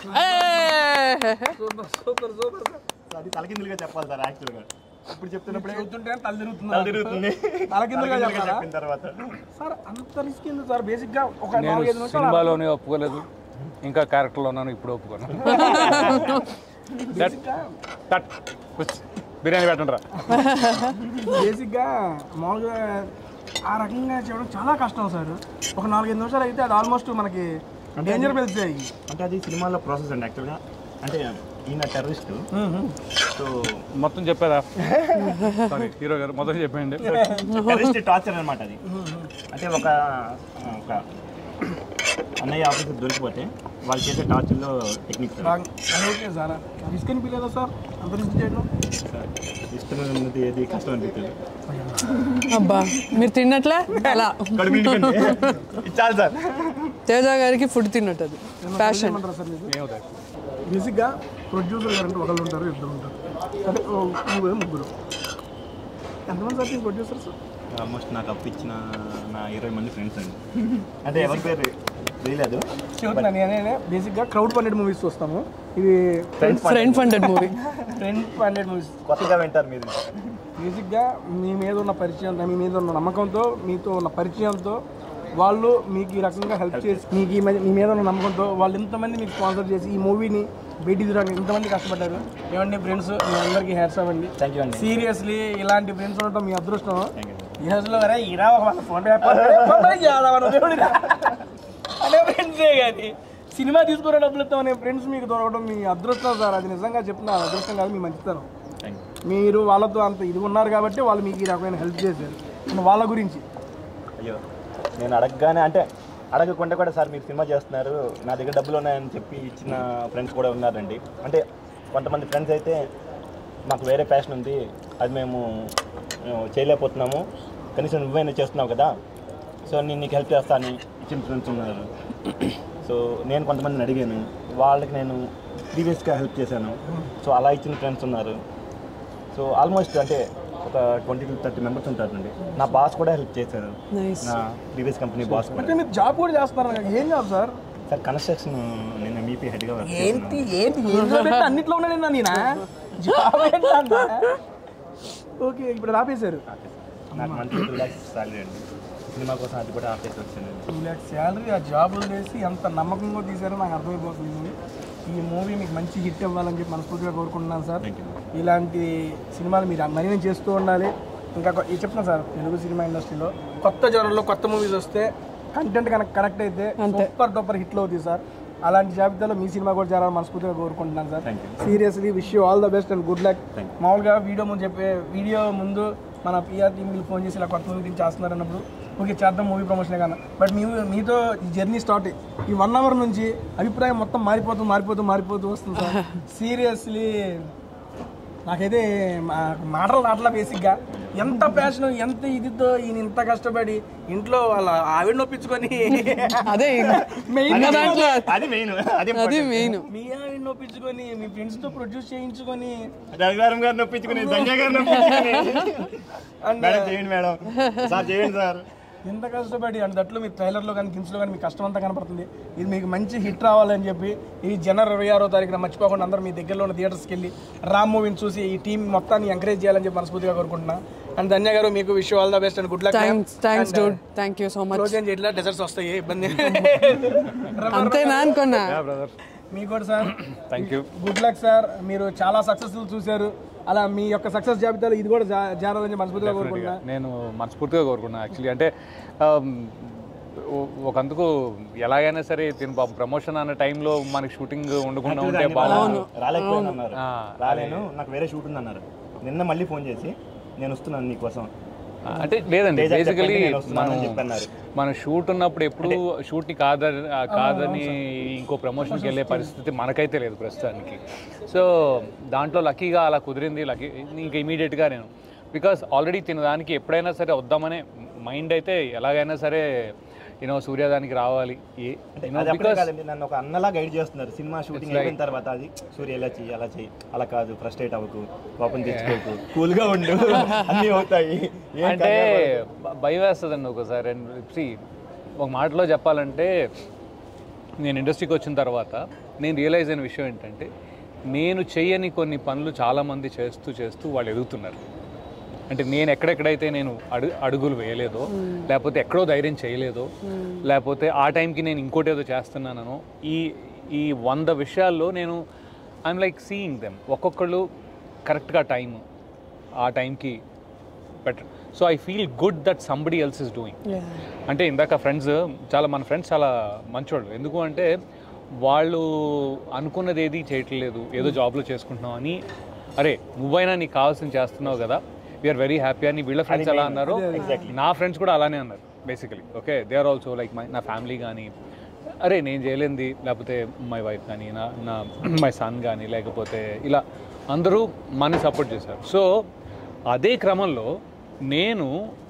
సూపర్ సూపర్ సూపర్ సార్ అది తలకిందులుగా చెప్పాలి సార్ యాక్చువల్గా ఇప్పుడు చెప్తున్నప్పుడే చెప్తుంటే తల తిరుగుతుంది తల తిరుగుతుంది తలకిందులుగా తలకిందులుగా చెప్పాలా? చెప్పిన తర్వాత సార్ అంత రిస్క్ ఎందుకు సార్ బేసిక్ గా ఒక నేను నాలుగైదు నిమిషాలు సినిమాలోనే ఒప్పుకోలేదు ఇంకా క్యారెక్టర్లో ఉన్నాను ఇప్పుడు ఒప్పుకోను బేసిక్ గా కట్ బిర్యానీ పెట్టండి రా బేసిక్ గా మామూలుగా ఆ రకంగా చేయడం చాలా కష్టం సార్ ఒక నాలుగైదు నిమిషాలు అయితే అది ఆల్మోస్ట్ మనకి డేంజర్ పెరుగుతాయి అంటే అది సినిమాలో ప్రాసెస్ అండి యాక్చువల్గా అంటే ఈయన టెర్రరిస్ట్ సో మొత్తం చెప్పారా సారీ హీరో గారు మొత్తం చెప్పండి టెర్రరిస్ట్ టార్చర్ అనమాట అది అంటే ఒక ఒక అన్నయ్య ఆఫీసర్ దొరికిపోతే వాళ్ళు చేసే టార్చర్లో టెక్నిక్స్ ఓకే సార్ రిస్క్ అనిపించలేదా సార్ అంత రిస్క్ చేయడం ఇష్టం ఉన్నది ఏది కష్టం అనిపించదు అబ్బా మీరు తిన్నట్లే అలా కడుపు నిండుకుంటే ఇది చాలు సార్ తేజ గారికి ఫుడ్ తిన్నట్టు అది ప్యాషన్ ఏమంటారా సార్ మీరు బేసిక్గా ప్రొడ్యూసర్ గారు అంటే ఒకళ్ళు ఉంటారు ఇద్దరు ఉంటారు అంటే ఓ ముగ్గురు ముగ్గురు ఎంతమంది సార్ ప్రొడ్యూసర్స్ ఆల్మోస్ట్ నాకు అప్పించిన నా ఇరవై మంది ఫ్రెండ్స్ అండి అంటే ఎవరి పేరు తెలియలేదు చెబుతున్నా నేనే బేసిక్గా క్రౌడ్ ఫండెడ్ మూవీస్ చూస్తాము ఇది friend funded movie trend funded movies కొత్తగా వింటారు మీరు బేసిక్గా మీ మీద ఉన్న పరిచయం మీ మీద ఉన్న నమ్మకంతో మీతో ఉన్న పరిచయంతో వాళ్ళు మీకు ఈ రకంగా హెల్ప్ చేసి మీకు ఈ మధ్య- మీ మీద ఉన్న నమ్మకంతో వాళ్ళు ఇంతమంది మీకు స్పాన్సర్ చేసి ఈ మూవీని బయటికి తీయడానికి ఇంతమంది కష్టపడ్డారు ఏమండి ఫ్రెండ్స్ మీ అందరికీ హ్యాట్స్ అవ్వండి థ్యాంక్ యూ అండి సీరియస్లీ ఇలాంటి ఫ్రెండ్స్ ఉండటం మీ అదృష్టం ఈ రోజులో వరే ఇరా ఒక వాళ్ళ ఫోన్ అనే ఫ్రెండ్సే కానీ సినిమా తీసుకునే డబ్బులు ఇస్తామనే ఫ్రెండ్స్ మీకు దొరకడం మీ అదృష్టం సార్ అది నిజంగా చెప్తున్నా అది అదృష్టం కాదు మీ మంచితనం థ్యాంక్ యూ మీరు వాళ్ళతో అంత ఇది ఉన్నారు కాబట్టి వాళ్ళు మీకు ఈ రకమైన హెల్ప్ చేశారు మన వాళ్ళ గురించి అయ్యో నేను అడగగానే అంటే అడగకుండా కూడా సార్ మీరు సినిమా చేస్తున్నారు నా దగ్గర డబ్బులు ఉన్నాయని చెప్పి ఇచ్చిన ఫ్రెండ్స్ కూడా ఉన్నారండి అంటే కొంతమంది ఫ్రెండ్స్ అయితే మాకు వేరే ప్యాషన్ ఉంది అది మేము మేము చేయలేకపోతున్నాము కనీసం నువ్వైనా చేస్తున్నావు కదా సో నేను నీకు హెల్ప్ చేస్తా అని ఇచ్చిన ఫ్రెండ్స్ ఉన్నారు సో నేను కొంతమందిని అడిగాను వాళ్ళకి నేను ప్రీవియస్గా హెల్ప్ చేశాను సో అలా ఇచ్చిన ఫ్రెండ్స్ ఉన్నారు సో ఆల్మోస్ట్ అంటే ఒక ట్వంటీ టు థర్టీ మెంబర్స్ ఉంటారండి నా బాస్ కూడా హెల్ప్ చేశారు నైస్ నా ప్రీవియస్ కంపెనీ బాస్ కూడా అంటే మీరు జాబ్ కూడా చేస్తున్నారు కదా, ఏం జాబ్ సార్ సార్ కన్స్ట్రక్షన్ నేను ఎంఈపీ హెడ్గా వర్క్ ఏంటి ఏంటి ఏం జాబ్ అంటే అన్నిట్లో ఉన్నాను నేనా జాబ్ ఏంటన్నా ఓకే ఇప్పుడు ఆపేశారు నాకు మంత్లీ టూ ల్యాక్స్ సాలరీ అండి సినిమా కోసం అది కూడా ఆపేసి వచ్చాను టూ ల్యాక్స్ శాలరీ ఆ జాబ్ వదిలేసి ఎంత నమ్మకంగా తీశారో నాకు అర్థమైపోతుంది ఈ మూవీ మీకు మంచి హిట్ ఇవ్వాలని చెప్పి మనస్ఫూర్తిగా కోరుకుంటున్నాను సార్ ఇలాంటి సినిమాలు మీరు మరిన్ని చేస్తూ ఉండాలి ఇంకా కొ- ఇది చెప్తున్నా సార్ తెలుగు సినిమా ఇండస్ట్రీలో కొత్త జోనర్లో కొత్త మూవీస్ వస్తే కంటెంట్ కనుక కనెక్ట్ అయితే సూపర్ డూపర్ హిట్లు అవుతాయి సార్ అలాంటి జాబితాలో మీ సినిమా కూడా చేరాలని మనస్ఫూర్తిగా కోరుకుంటున్నాను sir Thank you. Seriously wish you all the best and good luck Thank మామూలుగా వీడియో ముందు చెప్పే వీడియో ముందు మన పిఆర్ టీం వీళ్ళు ఫోన్ చేసి ఇలా కొత్త మూవీ గురించి చేస్తున్నారు అన్నప్పుడు ఓకే చేద్దాం మూవీ ప్రమోషన్ కన్నా బట్ మీ మీతో ఈ జర్నీ స్టార్ట్ ఈ వన్ అవర్ నుంచి అభిప్రాయం మొత్తం మారిపోతూ మారిపోతూ మారిపోతూ వస్తుంది సార్ సీరియస్లీ నాకైతే మా- మాటలు నాటలా బేసిక్గా ఎంత ప్యాషన్ ఎంత ఇదితో ఈయన ఇంత కష్టపడి ఇంట్లో వాళ్ళ ఆవిడ నొప్పించుకొని అదే మెయిన్ అన్న దాంట్లో అది మెయిన్ అది అది మెయిన్ మీ ఆవిడ నొప్పించుకొని మీ ఫ్రెండ్స్తో ప్రొడ్యూస్ చేయించుకొని రవివారం గారు నొప్పించుకుని సంజయ్ గారు నొప్పించుకుని మేడం చేయండి మేడం సార్ చేయండి సార్ ఎంత కష్టపడి అంటే దట్లో మీ ట్రైలర్లో కానీ కిమ్స్లో కానీ మీ కష్టం అంతా కనపడుతుంది ఇది మీకు మంచి హిట్ రావాలని చెప్పి ఈ జనవరి ఇరవై ఆరో తారీఖున మర్చిపోకుండా అందరూ మీ దగ్గరలో ఉన్న థియేటర్స్కి వెళ్ళి రామ్ మూవీని చూసి ఈ టీం మొత్తాన్ని ఎంకరేజ్ చేయాలని చెప్పి మనస్ఫూర్తిగా కోరుకుంటున్నా అండ్ ధన్య గారు మీకు wish all the best and good luck thanks thanks dude thank you so much close ఏం చేయట్లా డెజర్ట్స్ వస్తాయి ఇబ్బంది అంతేనా అనుకున్నా మీకు కూడా sir thank you good luck sir మీరు చాలా సక్సెస్ఫుల్ చూశారు అలా మీ యొక్క సక్సెస్ జాబితాలో ఇది కూడా జా- జారాలని చెప్పి మనస్ఫూర్తిగా కోరుకుంటున్నా నేను మనస్ఫూర్తిగా కోరుకున్నాను యాక్చువల్లీ అంటే ఆమ్, ఒ- ఒకందుకు ఎలాగైనా సరే దీని పాపం ప్రమోషన్ అన్న టైంలో మనకి షూటింగ్ ఉండకుండా ఉంటే బాగుంది రాలేకపోయాను అన్నారు ఆ, రాలేను నాకు వేరే షూట్ ఉంది అన్నారు నిన్న మళ్ళీ ఫోన్ చేసి నేను వస్తున్నాను నీకోసం అంటే లేదండి Days అని బేసికలీ చెప్పండి, నేను వస్తున్నానని మనం చెప్పన్నారు. మన షూట్ ఉన్నప్పుడు ఎప్పుడు షూట్ని కాదని ఆ, కాదని ఇంకో ప్రమోషన్కి వెళ్ళే పరిస్థితి మనకైతే లేదు ప్రస్తుతానికి సో దాంట్లో లక్కీగా అలా కుదిరింది లక్కీ ఇంకా ఇమీడియట్గా నేను బికాస్ ఆల్రెడీ తినదానికి ఎప్పుడైనా సరే వద్దామనే మైండ్ అయితే ఎలాగైనా సరే యూనో సూర్యదానికి రావాలి అది అప్పుడే కాదండి నన్ను ఒక అన్నలా గైడ్ చేస్తున్నారు సినిమా షూటింగ్ అయిపోయిన తర్వాత అది సూర్య ఎలా చెయ్యి అలా చెయ్యి అలా కాదు ఫ్రస్ట్రేట్ అవ్వకు కోపం తెచ్చుకోకు కూల్ గా ఉండు అన్నీ అవుతాయి ఏం అంటే భ- భయం వేస్తుందండి ఒకసారి సి ఒక మాటలో చెప్పాలంటే నేను ఇండస్ట్రీకి వచ్చిన తర్వాత నేను రియలైజ్ అయిన విషయం ఏంటంటే నేను చేయని కొన్ని పనులు చాలామంది చేస్తూ చేస్తూ వాళ్ళు ఎదుగుతున్నారు అంటే నేను ఎక్కడెక్కడైతే నేను అడు అడుగులు వేయలేదో లేకపోతే ఎక్కడో ధైర్యం చేయలేదో లేకపోతే ఆ టైంకి నేను ఇంకోటి ఏదో చేస్తున్నానో ఈ ఈ వంద విషయాల్లో నేను ఐఎమ్ లైక్ సీయింగ్ దెమ్ ఒక్కొక్కళ్ళు కరెక్ట్గా టైం ఆ టైంకి better so I feel good that somebody else is doing అంటే ఇందాక ఫ్రెండ్స్ చాలా మన ఫ్రెండ్స్ చాలా మంచోళ్ళు ఎందుకు అంటే వాళ్ళు అనుకున్నది ఏది చేయట్లేదు ఏదో జాబ్లో చేసుకుంటున్నావు అని అరే నువ్వైనా నీకు కావాల్సింది చేస్తున్నావు కదా వీఆర్ వెరీ హ్యాపీ అని వీళ్ళ ఫ్రెండ్స్ ఎలా అన్నారు నా ఫ్రెండ్స్ కూడా అలానే అన్నారు basically okay they are also like my నా ఫ్యామిలీ కానీ అరే నేను చేయలేంది లేకపోతే మై వైఫ్ కానీ నా నా మై సన్ కానీ లేకపోతే ఇలా అందరూ మన సపోర్ట్ చేశారు సో అదే క్రమంలో నేను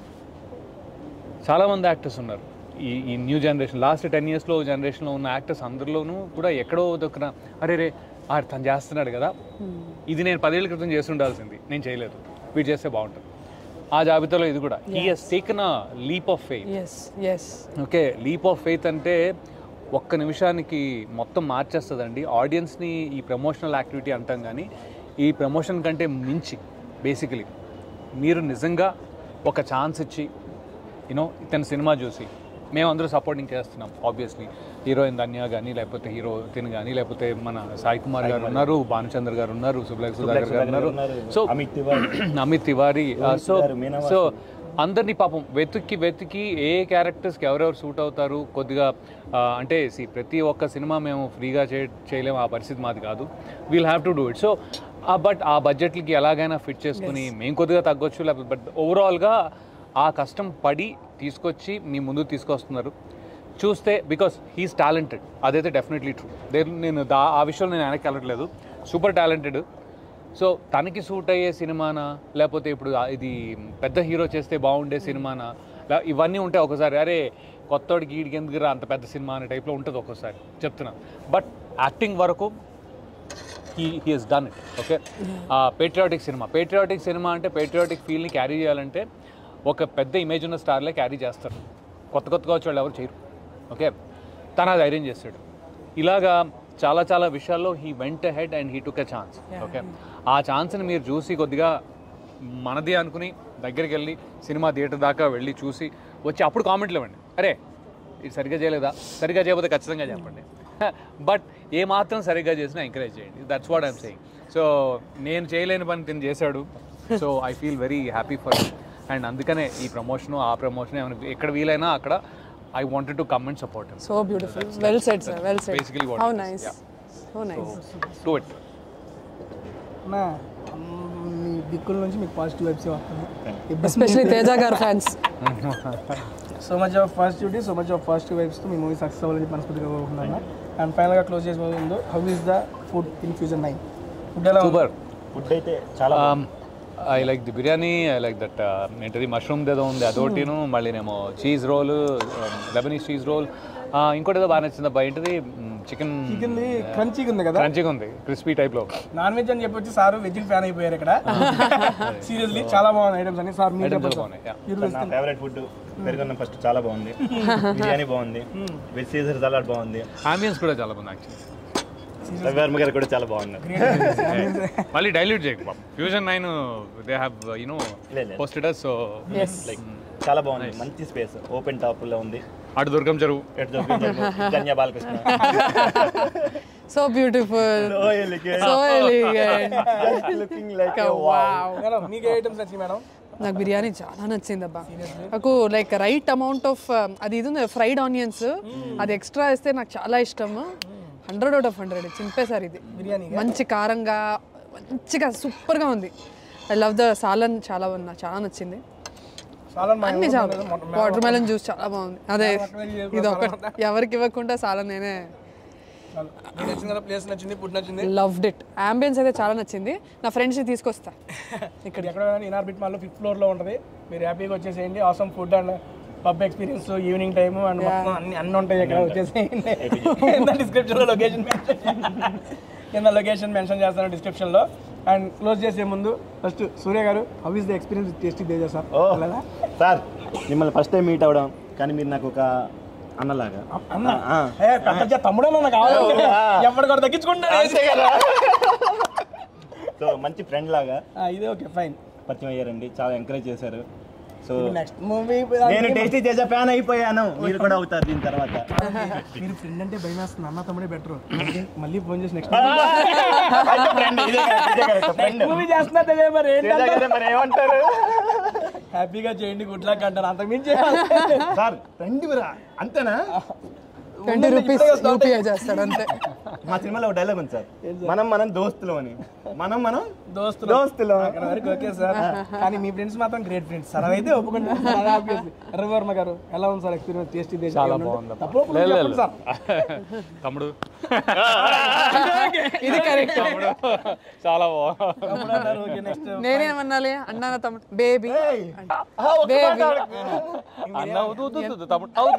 చాలామంది యాక్టర్స్ ఉన్నారు ఈ ఈ న్యూ జనరేషన్ లాస్ట్ టెన్ ఇయర్స్లో జనరేషన్లో ఉన్న యాక్టర్స్ అందరిలోనూ కూడా ఎక్కడో దొక్కిన అరే రే ఆ తను చేస్తున్నాడు కదా ఇది నేను పదేళ్ల క్రితం చేసి ఉండాల్సింది నేను చేయలేదు వీడు చేస్తే బాగుంటుంది ఆ జాబితాలో ఇది కూడా he he's taken a leap of faith yes yes okay leap of faith అంటే ఒక్క నిమిషానికి మొత్తం మార్చేస్తుందండి ఆడియన్స్ని ఈ ప్రమోషనల్ యాక్టివిటీ అంటాం కానీ ఈ ప్రమోషన్ కంటే మించి బేసికలీ మీరు నిజంగా ఒక ఛాన్స్ ఇచ్చి యూనో ఇతని సినిమా చూసి మేమందరూ సపోర్టింగ్ చేస్తున్నాం ఆబ్వియస్లీ హీరోయిన్ ధన్య కానీ లేకపోతే హీరో తిన్ కానీ లేకపోతే మన సాయి కుమార్ గారు ఉన్నారు భానుచంద్ర గారు ఉన్నారు సుబ్లేఖ సుధాకర్ గారు ఉన్నారు సో అమిత్ తివారీ అమిత్ తివారీ సో గారు, మీనావాసి. సో అందరినీ పాపం వెతికి వెతికి ఏ క్యారెక్టర్స్కి ఎవరెవరు సూట్ అవుతారు కొద్దిగా ఆ, అంటే సి ప్రతి ఒక్క సినిమా మేము ఫ్రీగా చే చేయలేము ఆ పరిస్థితి మాది కాదు we'll have to do it so but ఆ బడ్జెట్లకి ఎలాగైనా ఫిట్ చేసుకుని మేము కొద్దిగా తగ్గొచ్చు లేకపోతే బట్ ఓవరాల్గా ఆ కష్టం పడి తీసుకొచ్చి మీ ముందు తీసుకొస్తున్నారు చూస్తే బికాస్ హీస్ టాలెంటెడ్ అదైతే డెఫినెట్లీ ట్రూ దే నేను దా ఆ విషయంలో నేను వెనక్కి వెళ్ళట్లేదు సూపర్ టాలెంటెడ్ సో తనకి సూట్ అయ్యే సినిమానా లేకపోతే ఇప్పుడు ఆ- ఇది పెద్ద హీరో చేస్తే బాగుండే సినిమానా లే- ఇవన్నీ ఉంటాయి ఒకసారి అరే కొత్తోడికి ఈడికి ఎందుకు రా అంత పెద్ద సినిమా అనే టైప్లో ఉంటుంది ఒక్కోసారి చెప్తున్నా బట్ యాక్టింగ్ వరకు he he he's done it okay patriotic cinema patriotic cinema అంటే పేట్రియాటిక్ ఫీల్ని క్యారీ చేయాలంటే ఒక పెద్ద ఇమేజ్ ఉన్న స్టార్లే క్యారీ చేస్తారు కొత్త కొత్తగా వచ్చే వాళ్ళు ఎవరు చేయరు ఓకే తన ధైర్యం చేస్తాడు ఇలాగా చాలా చాలా విషయాల్లో he went head and he took a chance okay ఆ ఛాన్స్ని మీరు చూసి కొద్దిగా మనది అనుకుని దగ్గరికి వెళ్ళి సినిమా థియేటర్ దాకా వెళ్ళి చూసి వచ్చి అప్పుడు కామెంట్లు ఇవ్వండి అరే ఇది సరిగ్గా చేయలేదా సరిగ్గా చేయకపోతే ఖచ్చితంగా చెప్పండి బట్ ఏ మాత్రం సరిగ్గా చేసినా ఎంకరేజ్ చేయండి that's what I'm saying so నేను చేయలేని పని తిని చేశాడు so I feel very happy for and అందుకనే ఈ ప్రమోషన్ ఆ ప్రమోషన్ ఏమైనా ఎక్కడ వీలైనా అక్కడ I wanted to come and support him so beautiful well set sir well set basically what how it is, nice yeah. So nice do it నా మీ దిక్కుల నుంచి మీకు పాజిటివ్ వైబ్స్ వస్తుంది ఎస్పెషలీ తేజ గారు fans so much of positivity so much of positive వైబ్స్తో మీ movie success అవ్వాలని మనస్ఫూర్తిగా కోరుకుంటున్నాను అండ్ ఫైనల్గా క్లోజ్ చేసే ముందు how is the food in fusion nine food ఎలా సూపర్ ఫుడ్ అయితే చాలా I like the biryani I like that ఏంటది మష్రూమ్ ఏదో ఉంది అదొకటిను మళ్ళీనేమో cheese roll Lebanese cheese roll ఇంకోటి ఏదో బాగా నచ్చింది అబ్బా ఏంటిది చికెన్ చికెన్ క్రంచీగా ఉంది కదా క్రంచిగా ఉంది క్రిస్పీ టైప్లో నాన్ వెజ్ అని చెప్పొచ్చి సార్ వెజ్ ఫ్యాన్ అయిపోయారు ఇక్కడ సీరియస్లీ చాలా బాగుంది ఐటమ్స్ అని సార్ మీరు ఐటమ్స్ చెప్పండి బాగున్నాయి yeah. మీరు నా ఫేవరెట్ ఫుడ్ పెరుగన్నం ఫస్ట్ చాలా బాగుంది బిర్యానీ బాగుంది వెజ్ సీజర్ సలాడ్ బాగుంది అంబియన్స్ కూడా చాలా బాగుంది యాక్చువల్లీ రవివర్మ గారు కూడా చాలా బాగున్నారు మళ్ళీ డైల్యూట్ చేయకు బాబు fusion nine they have you know లేదు, లేదు. పోస్టెడ్ సో లైక్ చాలా బాగుంది మంచి స్పేస్ ఓపెన్ టాప్ లో ఉంది అటు దుర్గం చెరువు ఎటు దొరికింది Dhanya Balakrishna so beautiful so elegant looking like wow madam మీకు ఏ ఐటమ్స్ నచ్చింది మేడం నాకు బిర్యానీ చాలా నచ్చింది అబ్బా నాకు లైక్ రైట్ అమౌంట్ ఆఫ్ అది ఇది ఉంది ఫ్రైడ్ ఆనియన్స్ అది ఎక్స్ట్రా వేస్తే నాకు చాలా ఇష్టం హండ్రెడ్ అవుట్ ఆఫ్ హండ్రెడ్ చింపేశారు ఇది బిర్యానీ మంచి కారంగా మంచిగా సూపర్గా ఉంది ఐ లవ్ ద సాలన్ చాలా బాగుంది నాకు చాలా నచ్చింది చాలా అన్ని చాలా వాటర్ మెలన్ జ్యూస్ చాలా బాగుంది అదే ఇది ఒక ఎవరికి ఇవ్వకుండా చాలా నేనే మీకు నచ్చింది కదా ప్లేస్ నచ్చింది ఫుడ్ నచ్చింది లవ్డ్ ఇట్ అంబియన్స్ అయితే చాలా నచ్చింది నా ఫ్రెండ్స్ని తీసుకొస్తా ఇక్కడ ఎక్కడ ఇనార్బిట్ మాల్లో ఫిఫ్త్ ఫ్లోర్ లో ఉంటుంది మీరు హ్యాపీగా వచ్చేసేయండి awesome food and pub experience evening time and మొత్తం అన్ని అన్ని ఉంటాయి ఇక్కడ వచ్చేసేయండి కింద డిస్క్రిప్షన్ లో లొకేషన్ కింద లొకేషన్ మెన్షన్ చేస్తాను డిస్క్రిప్షన్ లో అండ్ క్లోజ్ చేసే ముందు ఫస్ట్ సూర్య గారు how is the experience Tasty Teja sir ఓ సార్ మిమ్మల్ని ఫస్ట్ టైం మీట్ అవడం కానీ మీరు నాకు ఒక అన్నలాగా అన్న ఆ. ఏ, పెద్ద జా- తమ్ముడు అన్న కావాలి ఎవరు కూడా తగ్గించుకుంటారు సో మంచి ఫ్రెండ్ లాగా ఇదే ఓకే ఫైన్ పరిచయం అయ్యారండి చాలా ఎంకరేజ్ చేశారు సో నెక్స్ట్ మూవీ నేను టేస్టీ చేసే ఫ్యాన్ అయిపోయాను మీరు కూడా అవుతారు దీని తర్వాత మీరు ఫ్రెండ్ అంటే భయం వేస్తుంది అన్న తమ్ముడే బెటర్ మళ్ళీ ఫోన్ చేసి నెక్స్ట్ ఫ్రెండ్ ఇదే correct, ఇదే correct, friend. మూవీ చేస్తున్నట్టే మరి తేజ గారే మరి ఏమంటారు హ్యాపీగా చేయండి గుడ్ లక్ అంటారు అంతకు మించి సార్ రండి మీరా అంతేనా ట్వంటీ రూపీస్ యూపీఐ చేస్తాడు అంతే మా సినిమాలో ఒక డైలాగ్ ఉంది సార్ మనం మనం దోస్తులు అని మనం మనం దోస్తులు దోస్తులు అక్కడ వరకు ఓకే సార్ కానీ మీ ఫ్రెండ్స్ మాత్రం గ్రేట్ ఫ్రెండ్స్ సార్ అదైతే ఒప్పుకుంటే రవివర్మ గారు ఎలా ఉంది సార్ ఎక్స్పీరియన్స్ టేస్టీ దేశం చాలా బాగుంది తప్పు లేదు, లేదు, చెప్పండి సార్ తమ్ముడు ఇది కరెక్ట్ తమ్ముడు చాలా బాగుంది ఓకే నెక్స్ట్ నేనేమన్నాలి అన్నా తమ్ముడు బేబీ బేబీ అన్న అవుతూ అవుతూ, తమ్ముడు అవుతూ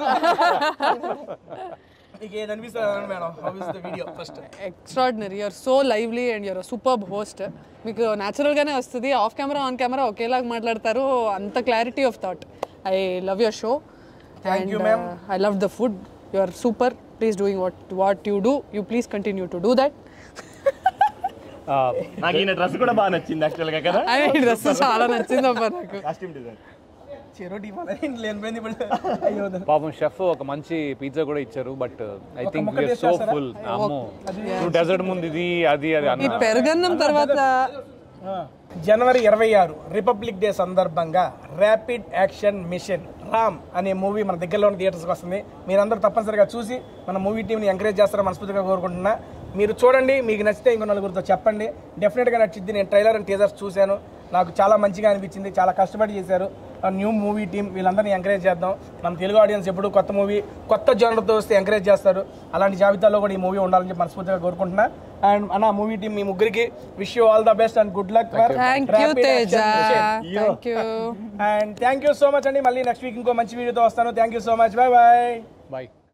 మీకు ఏది అనిపిస్తుంది madam how is the video first extraordinary you're so lively and you're super host మీకు న్యాచురల్గానే వస్తుంది ఆఫ్ కెమెరా ఆన్ కెమెరా ఒకేలాగా మాట్లాడతారు అంత clarity of thought I love your show and I love the food you are super please doing what what you do you please continue to do that నాకు ఈయన dress కూడా బాగా నచ్చింది actual గా కదా అదే డ్రెస్ చాలా నచ్చింది అబ్బా నాకు కాస్ట్యూమ్ డిజైన్ చెరోటి లేనిపోయింది ఇప్పుడు అయ్యో పాపం షెఫ్ ఒక మంచి పిజ్జా కూడా ఇచ్చారు but I think we're so full అమ్మో నువ్వు డెజర్ట్ ముందు ఇది అది అది ఈ అన్న పెరుగన్నం తర్వాత జనవరి ఇరవై ఆరు రిపబ్లిక్ డే సందర్భంగా ర్యాపిడ్ యాక్షన్ మిషన్ రామ్ అనే మూవీ మన దగ్గరలోని థియేటర్స్కి వస్తుంది మీరందరూ తప్పనిసరిగా చూసి మన మూవీ టీంని ఎంకరేజ్ చేస్తారని మనస్ఫూర్తిగా కోరుకుంటున్నా మీరు చూడండి మీకు నచ్చితే ఇంకో నలుగురితో చెప్పండి డెఫినెట్గా నచ్చింది నేను ట్రైలర్ అండ్ టీజర్స్ చూశాను నాకు చాలా మంచిగా అనిపించింది చాలా కష్టపడి చేశారు న్యూ మూవీ టీం వీళ్ళందరినీ ఎంకరేజ్ చేద్దాం మన తెలుగు ఆడియన్స్ ఎప్పుడు కొత్త మూవీ కొత్త జోనర్తో వస్తే ఎంకరేజ్ చేస్తారు అలాంటి జాబితాలో కూడా ఈ మూవీ ఉండాలని చెప్పి మనస్ఫూర్తిగా కోరుకుంటున్నా అండ్ అన్న మూవీ టీం మీ ముగ్గురికి wish you all the best and good luck thank you Teja thank you and thank you so much అండి మళ్ళీ నెక్స్ట్ వీక్ ఇంకో మంచి వీడియోతో వస్తాను thank you so much bye bye bye